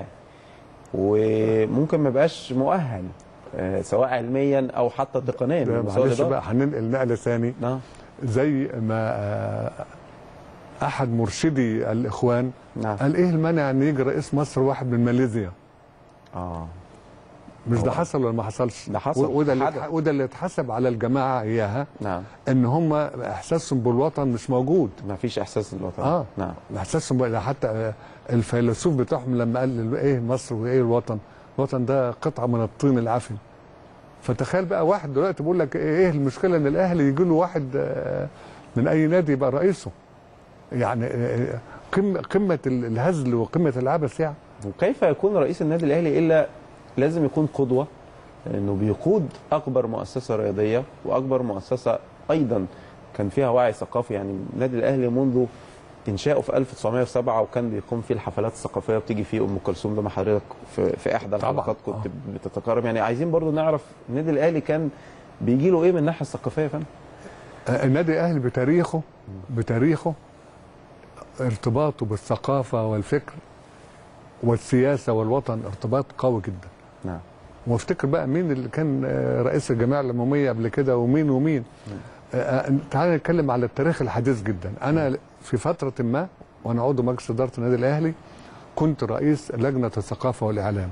وممكن ما يبقاش مؤهل آه، سواء علميا او حتى تقنيا ده من مستوى معلش الإدارة. بقى هننقل نقله ثاني نعم زي ما آه، احد مرشدي الاخوان نعم قال ايه المانع ان يجي رئيس مصر واحد من ماليزيا اه مش ده هو- حصل ولا ما حصلش ده حصل. و- وده اللي حدث. اتح- وده اللي اتحسب على الجماعه اياها نعم ان هم احساسهم بالوطن مش موجود ما فيش احساس بالوطن اه نعم احساسهم بال- حتى آه، الفيلسوف بتاعهم لما قال ايه مصر وايه الوطن الوطن ده قطعه من الطين العفن فتخيل بقى واحد دلوقتي بيقول لك ايه المشكله ان الاهلي يجي له واحد آه، من اي نادي يبقى رئيسه يعني آه، قمه قمه ال- الهزل وقمه العبث يعني وكيف يكون رئيس النادي الاهلي الا لازم يكون قدوه انه بيقود اكبر مؤسسه رياضيه واكبر مؤسسه ايضا كان فيها وعي ثقافي يعني النادي الاهلي منذ انشائه في 1907 وكان بيقوم فيه الحفلات الثقافيه وبتيجي فيه ام كلثوم لما حضرتك في, في احدى طبعاً. الحلقات كنت بتتكرم يعني عايزين برضو نعرف النادي الاهلي كان بيجي له ايه من الناحيه الثقافيه يا فندم آه، النادي الاهلي بتاريخه بتاريخه ارتباطه بالثقافه والفكر والسياسه والوطن ارتباط قوي جدا نعم وافتكر بقى مين اللي كان آه، رئيس الجمعيه العموميه قبل كده ومين ومين آه، آه، تعال نتكلم على التاريخ الحديث جدا انا في فتره ما وانا عضو مجلس اداره النادي الاهلي كنت رئيس لجنه الثقافه والاعلام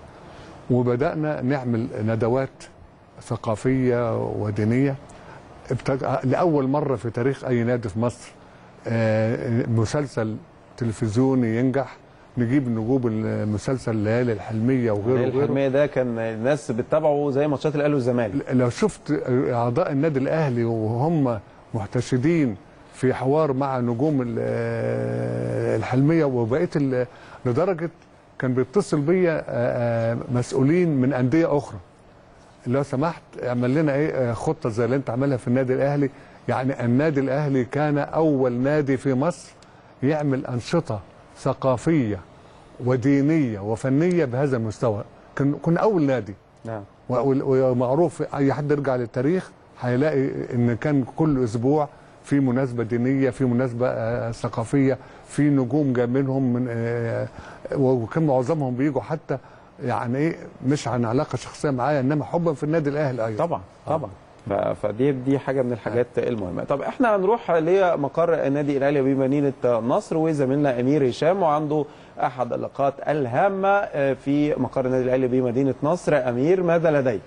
وبدانا نعمل ندوات ثقافيه ودينيه ابتدأ لاول مره في تاريخ اي نادي في مصر آه، مسلسل تلفزيوني ينجح نجيب نجوم المسلسل الليالي الحلميه وغيره الليالي وغيره الحلميه ده كان الناس بتتابعه زي ماتشات الاهلي والزمالك لو شفت اعضاء النادي الاهلي وهم محتشدين في حوار مع نجوم ال- الحلميه وبقيه ال- لدرجه كان بيتصل بيا آه، آه، مسؤولين من انديه اخرى لو سمحت اعمل لنا ايه آه، خطه زي اللي انت عاملها في النادي الاهلي يعني النادي الاهلي كان اول نادي في مصر يعمل انشطه ثقافيه ودينيه وفنيه بهذا المستوى كن- كنا اول نادي نعم و- ومعروف اي حد يرجع للتاريخ هيلاقي ان كان كل اسبوع في مناسبه دينيه في مناسبه آه، ثقافيه في نجوم جاي منهم من آه، وكان معظمهم بيجوا حتى يعني ايه مش عن علاقه شخصيه معايا انما حبا في النادي الاهلي ايضا طبعا طبعا ف- فدي دي حاجه من الحاجات المهمه طب احنا هنروح لمقر النادي الاهلي بمدينه نصر وزميلنا امير هشام وعنده احد اللقاءات الهامه آه، في مقر النادي الاهلي بمدينه نصر امير ماذا لديك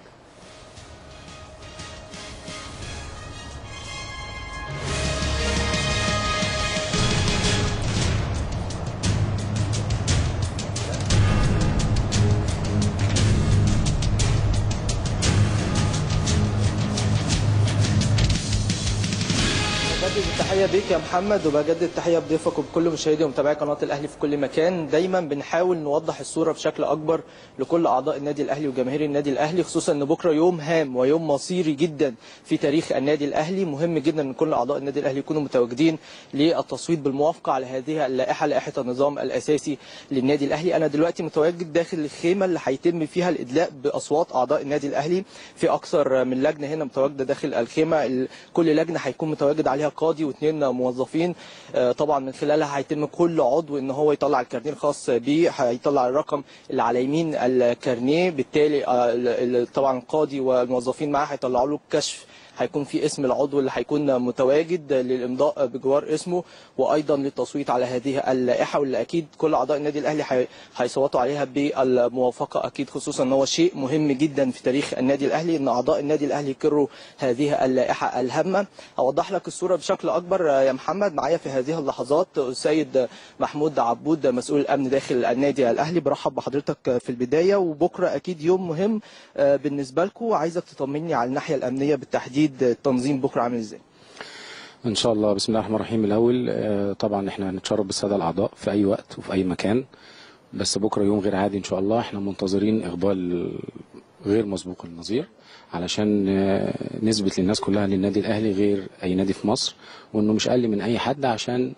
بجدد التحيه بيك يا محمد وبجدد التحيه بضيفك وبكل مشاهدي ومتابعي قناه الاهلي في كل مكان دايما بنحاول نوضح الصوره بشكل اكبر لكل اعضاء النادي الاهلي وجماهير النادي الاهلي خصوصا ان بكره يوم هام ويوم مصيري جدا في تاريخ النادي الاهلي مهم جدا ان كل اعضاء النادي الاهلي يكونوا متواجدين للتصويت بالموافقه على هذه اللائحه لائحه النظام الاساسي للنادي الاهلي انا دلوقتي متواجد داخل الخيمه اللي هيتم فيها الادلاء باصوات اعضاء النادي الاهلي في اكثر من لجنه هنا متواجده داخل الخيمه ال- كل لجنه هيكون متواجد عليها قاضي واثنين موظفين آه، طبعا من خلالها هيتم كل عضو ان هو يطلع الكارنيه الخاص بيه هيطلع الرقم اللي على يمين الكارنيه بالتالي آه، ال- ال- طبعا القاضي والموظفين معاه هيطلعوا له الكشف هيكون في اسم العضو اللي هيكون متواجد للامضاء بجوار اسمه وايضا للتصويت على هذه اللائحه واللي اكيد كل اعضاء النادي الاهلي هي- هيصوتوا عليها بالموافقه اكيد خصوصا ان هو شيء مهم جدا في تاريخ النادي الاهلي ان اعضاء النادي الاهلي يقروا هذه اللائحه الهامه اوضح لك الصوره بشكل اكبر يا محمد معايا في هذه اللحظات السيد محمود عبود مسؤول الامن داخل النادي الاهلي برحب بحضرتك في البدايه وبكره اكيد يوم مهم آه، بالنسبه لكم عايزك تطمني على الناحيه الامنيه بالتحديد التنظيم بكره عامل ازاي ان شاء الله بسم الله الرحمن الرحيم الاول آه، طبعا احنا هنتشرف بالساده الاعضاء في اي وقت وفي اي مكان بس بكره يوم غير عادي ان شاء الله احنا منتظرين اقبال غير مسبوق النظير علشان آه، نثبت للناس كلها ان النادي الاهلي غير اي نادي في مصر وانه مش اقل من اي حد عشان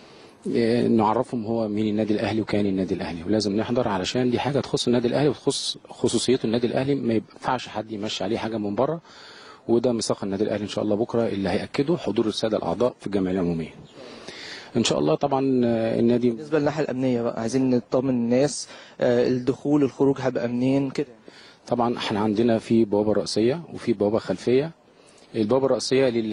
آه، نعرفهم هو مين النادي الاهلي وكيان النادي الاهلي ولازم نحضر علشان دي حاجه تخص النادي الاهلي وتخص خصوصيه النادي الاهلي ما ينفعش حد يمشي عليه حاجه من بره وده ميثاق النادي الاهلي ان شاء الله بكره اللي هياكده حضور الساده الاعضاء في الجمعيه العموميه ان شاء الله طبعا آه، النادي بالنسبه للناحيه الامنيه بقى عايزين نطمن الناس آه، الدخول الخروج هيبقى منين كده طبعا احنا عندنا في بوابه رئيسيه وفي بوابه خلفيه البوابه الرئيسيه للي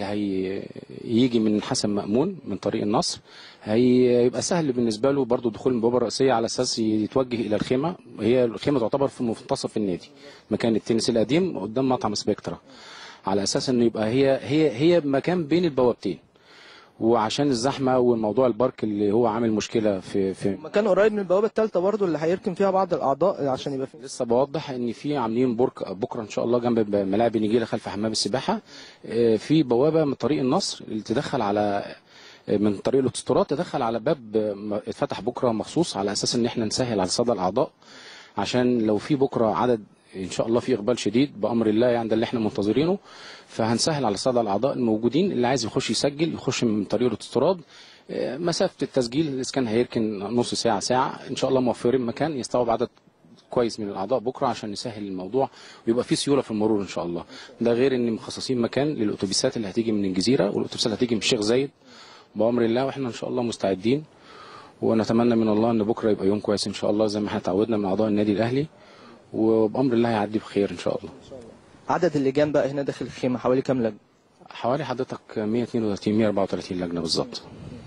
هيجي من حسن مامون من طريق النصر هيبقى سهل بالنسبه له برضو دخول من البوابه الرئيسيه على اساس يتوجه الى الخيمه هي الخيمه تعتبر في منتصف النادي مكان التنس القديم قدام مطعم سبيكترا على اساس انه يبقى هي هي هي مكان بين البوابتين وعشان الزحمه والموضوع البارك اللي هو عامل مشكله في في مكان قريب من البوابه الثالثه برضو اللي هيركن فيها بعض الاعضاء عشان يبقى في لسه بوضح ان في عاملين برك بكره ان شاء الله جنب ملاعب النجيله خلف حمام السباحه آه، في بوابه من طريق النصر اللي تدخل على آه، من طريق الاوتوسترات تدخل على باب آه، م- اتفتح بكره مخصوص على اساس ان احنا نسهل على صدى الاعضاء عشان لو في بكره عدد ان شاء الله في اقبال شديد بامر الله يعني ده اللي احنا منتظرينه فهنسهل على صدى الاعضاء الموجودين اللي عايز يخش يسجل يخش من طريق الاوتوستراد آه، مسافه التسجيل اذا كان هيركن نص ساعه ساعه ان شاء الله موفرين مكان يستوعب عدد كويس من الاعضاء بكره عشان نسهل الموضوع ويبقى في سيوله في المرور ان شاء الله ده غير ان مخصصين مكان للاتوبيسات اللي هتيجي من الجزيره والاتوبيسات اللي هتيجي من الشيخ زايد بامر الله واحنا ان شاء الله مستعدين ونتمنى من الله ان بكره يبقى يوم كويس ان شاا الله زي ما احنا اتعودنا من اعضاء النادي الاهلي وبامر الله هيعدي بخير ان شاء الله عدد اللجان بقى هنا داخل الخيمه حوالي كام لجنه حوالي حضرتك 132 134 لجنه بالظبط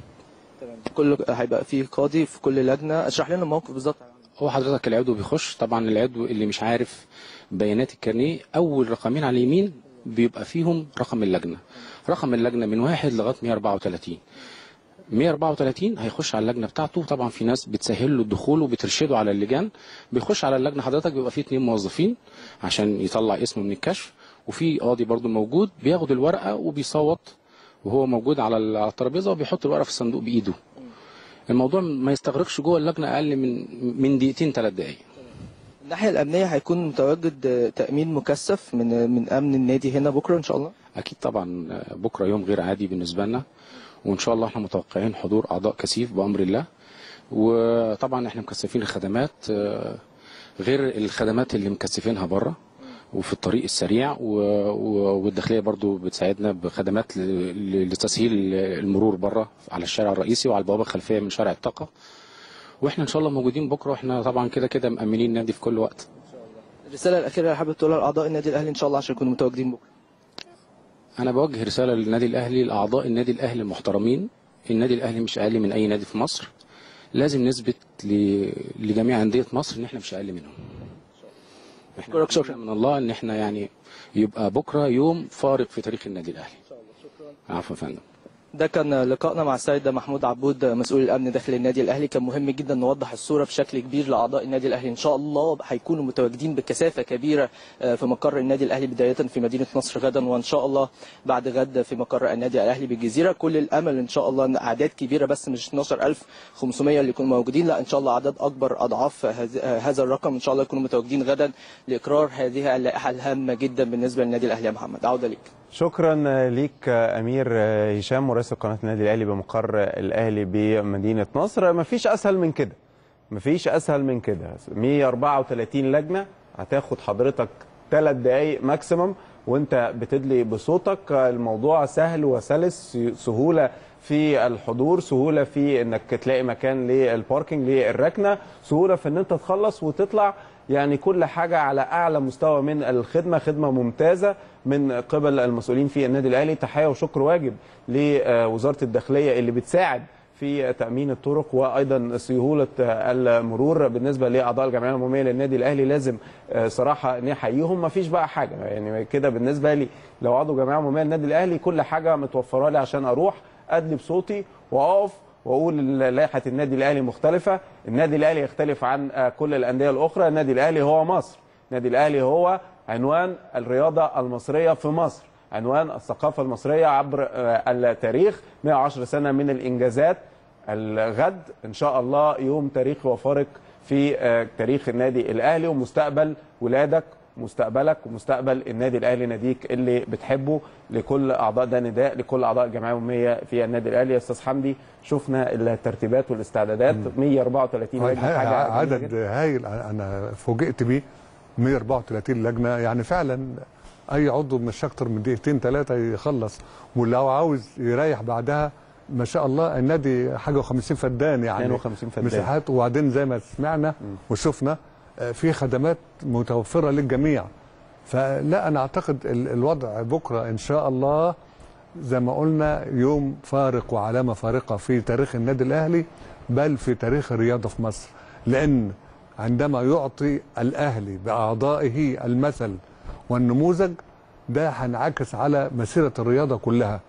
كل هيبقى فيه قاضي في كل لجنه اشرح لنا الموقف بالظبط هو حضرتك العضو بيخش طبعا العضو اللي مش عارف بيانات الكارنيه اول رقمين على اليمين بيبقى فيهم رقم اللجنه رقم اللجنه من واحد لغايه 134 134 هيخش على اللجنه بتاعته طبعا في ناس بتسهل له الدخول وبترشده على اللجان بيخش على اللجنه حضرتك بيبقى فيه اتنين موظفين عشان يطلع اسمه من الكشف وفي قاضي برضو موجود بياخد الورقه وبيصوت وهو موجود على ال- على الترابيزه وبيحط الورقه في الصندوق بايده الموضوع ما يستغرقش جوه اللجنه اقل من من دقيقتين ثلاث دقائق الناحيه الامنيه هيكون متواجد آه، تامين مكثف من آه، من امن النادي هنا بكره ان شاء الله اكيد طبعا بكره يوم غير عادي بالنسبه لنا وان شاء الله احنا متوقعين حضور اعضاء كثيف بامر الله وطبعا احنا مكثفين الخدمات آه، غير الخدمات اللي مكثفينها بره وفي الطريق السريع و- و- والداخليه برضو بتساعدنا بخدمات ل- ل- لتسهيل المرور بره على الشارع الرئيسي وعلى البوابه الخلفيه من شارع الطاقه واحنا ان شاء الله موجودين بكره واحنا طبعا كده كده مأمنين النادي في كل وقت الرساله الاخيره اللي حابب تقولها لاعضاء النادي الاهلي ان شاء الله عشان يكونوا متواجدين بكره انا بوجه رساله للنادي الاهلي لاعضاء النادي الاهلي المحترمين النادي الاهلي مش اقل من اي نادي في مصر لازم نثبت ل- لجميع انديه مصر ان احنا مش اقل منهم احنا شكرا من الله ان احنا يعني يبقى بكره يوم فارق في تاريخ النادي الاهلي عفوا يا فندم ده كان لقائنا مع السيد محمود عبود مسؤول الامن داخل النادي الاهلي كان مهم جدا نوضح الصوره بشكل كبير لاعضاء النادي الاهلي ان شاء الله هيكونوا متواجدين بكثافه كبيره آه، في مقر النادي الاهلي بدايه في مدينه نصر غدا وان شاء الله بعد غد في مقر النادي الاهلي بالجزيره كل الامل ان شاء الله ان اعداد كبيره بس مش 12500 اللي يكونوا موجودين لا ان شاء الله عدد اكبر اضعاف هذ- آه، هذا الرقم ان شاء الله يكونوا متواجدين غدا لاقرار هذه اللائحه الهامه جدا بالنسبه للنادي الاهلي يا محمد عوده ليك شكرا ليك امير هشام مراسل قناه النادي الاهلي بمقر الاهلي بمدينه نصر مفيش اسهل من كده مفيش اسهل من كده 134 لجنه هتاخد حضرتك ثلاث دقائق ماكسيمم وانت بتدلي بصوتك الموضوع سهل وسلس سهوله في الحضور سهوله في انك تلاقي مكان للباركينج للركنه سهوله في ان انت تخلص وتطلع يعني كل حاجه على اعلى مستوى من الخدمه خدمه ممتازه من قبل المسؤولين في النادي الاهلي تحيه وشكر واجب لوزاره الداخليه اللي بتساعد في تامين الطرق وايضا سهوله المرور بالنسبه لاعضاء الجمعيه العموميه للنادي الاهلي لازم صراحه نحييهم ما فيش بقى حاجه يعني كده بالنسبه لي لو عضو جمعيه عموميه للنادي الاهلي كل حاجه متوفره لي عشان اروح ادلي بصوتي واقف واقول لائحه النادي الاهلي مختلفه النادي الاهلي يختلف عن كل الانديه الاخرى النادي الاهلي هو مصر النادي الاهلي هو عنوان الرياضه المصريه في مصر عنوان الثقافه المصريه عبر التاريخ 110 سنه من الانجازات الغد ان شاء الله يوم تاريخي وفارق في تاريخ النادي الاهلي ومستقبل ولادك مستقبلك ومستقبل النادي الاهلي ناديك اللي بتحبه لكل اعضاء ده نداء لكل اعضاء الجمعيه العموميه في النادي الاهلي يا استاذ حمدي شفنا الترتيبات والاستعدادات 134 لجنه الحقيقة حاجه جميلة عدد جداً. هايل انا فوجئت بيه 134 لجنه يعني فعلا اي عضو مش اكتر من دقيقتين ثلاثه يخلص ولو عاوز يريح بعدها ما شاء الله النادي حاجه و50 فدان يعني 52 فدان. مساحات وبعدين زي ما سمعنا وشفنا آه، في خدمات متوفره للجميع فلا انا اعتقد ال- الوضع بكره ان شاء الله زي ما قلنا يوم فارق وعلامه فارقه في تاريخ النادي الاهلي بل في تاريخ الرياضه في مصر لان عندما يعطي الاهلي باعضائه المثل والنموذج ده هينعكس على مسيره الرياضه كلها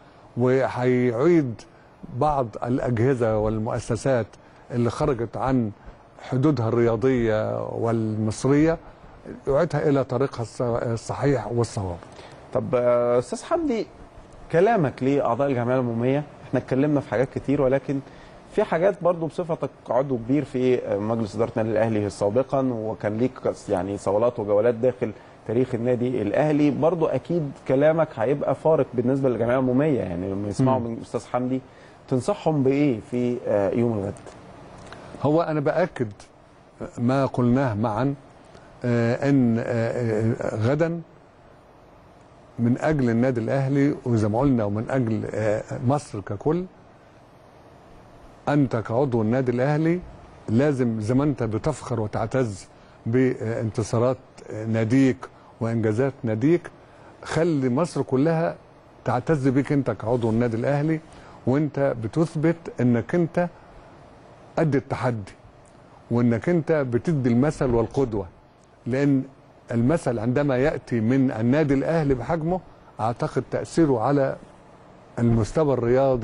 وهيعيد بعض الاجهزه والمؤسسات اللي خرجت عن حدودها الرياضيه والمصريه يعيدها الى طريقها الص- الصحيح والصواب. طب آه، استاذ حمدي كلامك لاعضاء الجمعيه العموميه احنا اتكلمنا في حاجات كتير ولكن في حاجات برضو بصفتك عضو كبير في مجلس اداره النادي الاهلي سابقا وكان ليك يعني صولات وجولات داخل تاريخ النادي الاهلي برضو اكيد كلامك هيبقى فارق بالنسبه للجمعيه العموميه يعني لما يسمعوا مم. من استاذ حمدي تنصحهم بايه في آه، يوم الغد؟ هو انا باكد ما قلناه معا آه، ان آه، آه، غدا من اجل النادي الاهلي وزي ما قلنا ومن اجل آه، مصر ككل انت كعضو النادي الاهلي لازم زي ما انت بتفخر وتعتز بانتصارات ناديك وانجازات ناديك خلي مصر كلها تعتز بيك انت كعضو النادي الاهلي وانت بتثبت انك انت قد التحدي وانك انت بتدي المثل والقدوه لان المثل عندما ياتي من النادي الاهلي بحجمه اعتقد تاثيره على المستوى الرياضي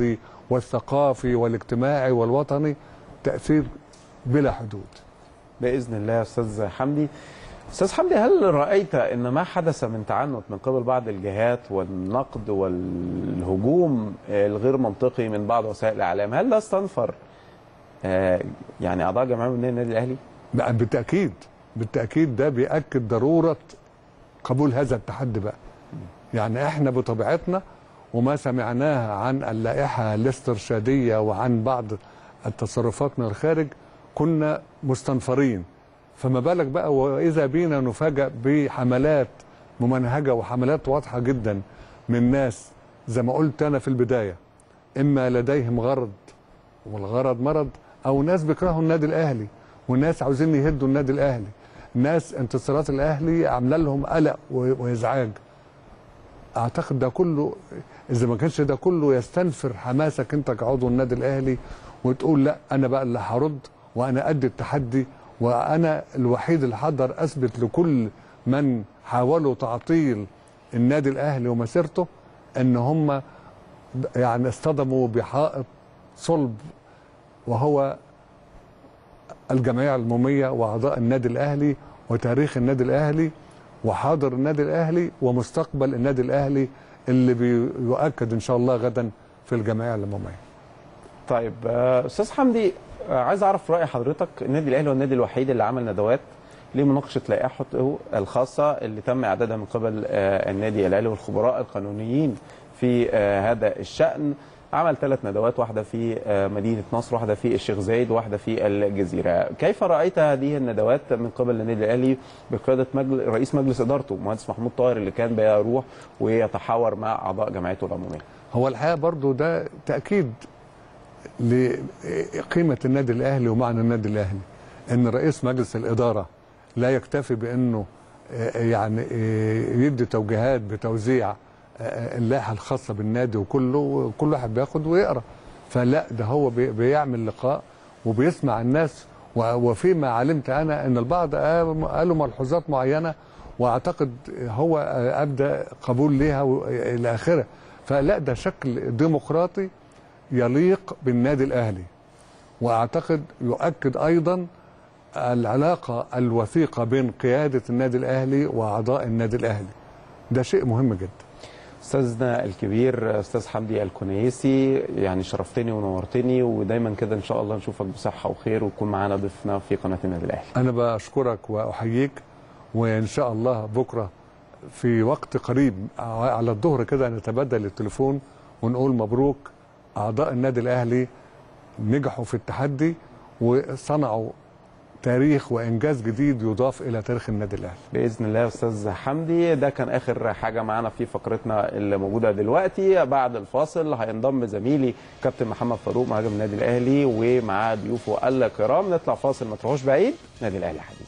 والثقافي والاجتماعي والوطني تاثير بلا حدود باذن الله يا استاذ حمدي استاذ حمدي هل رايت ان ما حدث من تعنت من قبل بعض الجهات والنقد والهجوم الغير منطقي من بعض وسائل الاعلام هل ده استنفر آه، يعني اعضاء جمعيه من النادي الاهلي لا بالتاكيد بالتاكيد ده بياكد ضروره قبول هذا التحدي بقى يعني احنا بطبيعتنا وما سمعناه عن اللائحه الاسترشاديه وعن بعض التصرفات من الخارج كنا مستنفرين فما بالك بقى واذا بينا نفاجأ بحملات ممنهجه وحملات واضحه جدا من ناس زي ما قلت انا في البدايه اما لديهم غرض والغرض مرض او ناس بيكرهوا النادي الاهلي وناس عاوزين يهدوا النادي الاهلي ناس انتصارات الاهلي عامله لهم قلق و- وازعاج اعتقد ده كله اذا ما كانش ده كله يستنفر حماسك انت كعضو النادي الاهلي وتقول لا انا بقى اللي هرد وانا قد التحدي وانا الوحيد اللي هقدر اثبت لكل من حاولوا تعطيل النادي الاهلي ومسيرته ان هم يعني اصطدموا بحائط صلب وهو الجمعيه العموميه واعضاء النادي الاهلي وتاريخ النادي الاهلي وحاضر النادي الاهلي ومستقبل النادي الاهلي اللي بيؤكد ان شاء الله غدا في الجمعيه العموميه. طيب آه، استاذ حمدي آه، عايز اعرف راي حضرتك النادي الاهلي هو النادي الوحيد اللي عمل ندوات لمناقشه لائحته الخاصه اللي تم اعدادها من قبل آه، النادي الاهلي والخبراء القانونيين في آه، هذا الشان عمل ثلاث ندوات واحده في آه، مدينه نصر واحده في الشيخ زايد واحده في الجزيره كيف رايت هذه الندوات من قبل النادي الاهلي بقياده مجل... رئيس مجلس ادارته المهندس محمود طاهر اللي كان بيروح ويتحاور مع اعضاء جمعيته العموميه هو الحقيقه برضو ده تاكيد لقيمه النادي الاهلي ومعنى النادي الاهلي ان رئيس مجلس الاداره لا يكتفي بانه آه، يعني آه، يدي توجيهات بتوزيع آه، اللائحه الخاصه بالنادي وكله كل واحد بياخد ويقرا فلا ده هو بي- بيعمل لقاء وبيسمع الناس و- وفيما علمت انا ان البعض قال- قالوا ملحوظات معينه واعتقد هو آه، ابدى قبول ليها و- الى اخره فلا ده شكل ديمقراطي يليق بالنادي الاهلي واعتقد يؤكد ايضا العلاقه الوثيقه بين قياده النادي الاهلي واعضاء النادي الاهلي ده شيء مهم جدا استاذنا الكبير استاذ حمدي الكنيسي يعني شرفتني ونورتني ودايما كده ان شاء الله نشوفك بصحه وخير وتكون معانا ضيفنا في قناه النادي الاهلي انا بشكرك واحييك وان شاء الله بكره في وقت قريب على الظهر كده نتبادل التليفون ونقول مبروك اعضاء النادي الاهلي نجحوا في التحدي وصنعوا تاريخ وانجاز جديد يضاف الى تاريخ النادي الاهلي باذن الله يا استاذ حمدي ده كان اخر حاجه معانا في فقرتنا اللي موجوده دلوقتي بعد الفاصل هينضم زميلي كابتن محمد فاروق مهاجم النادي الاهلي ومعاه ضيوفه الكرام نطلع فاصل ما تروحوش بعيد نادي الاهلي حديث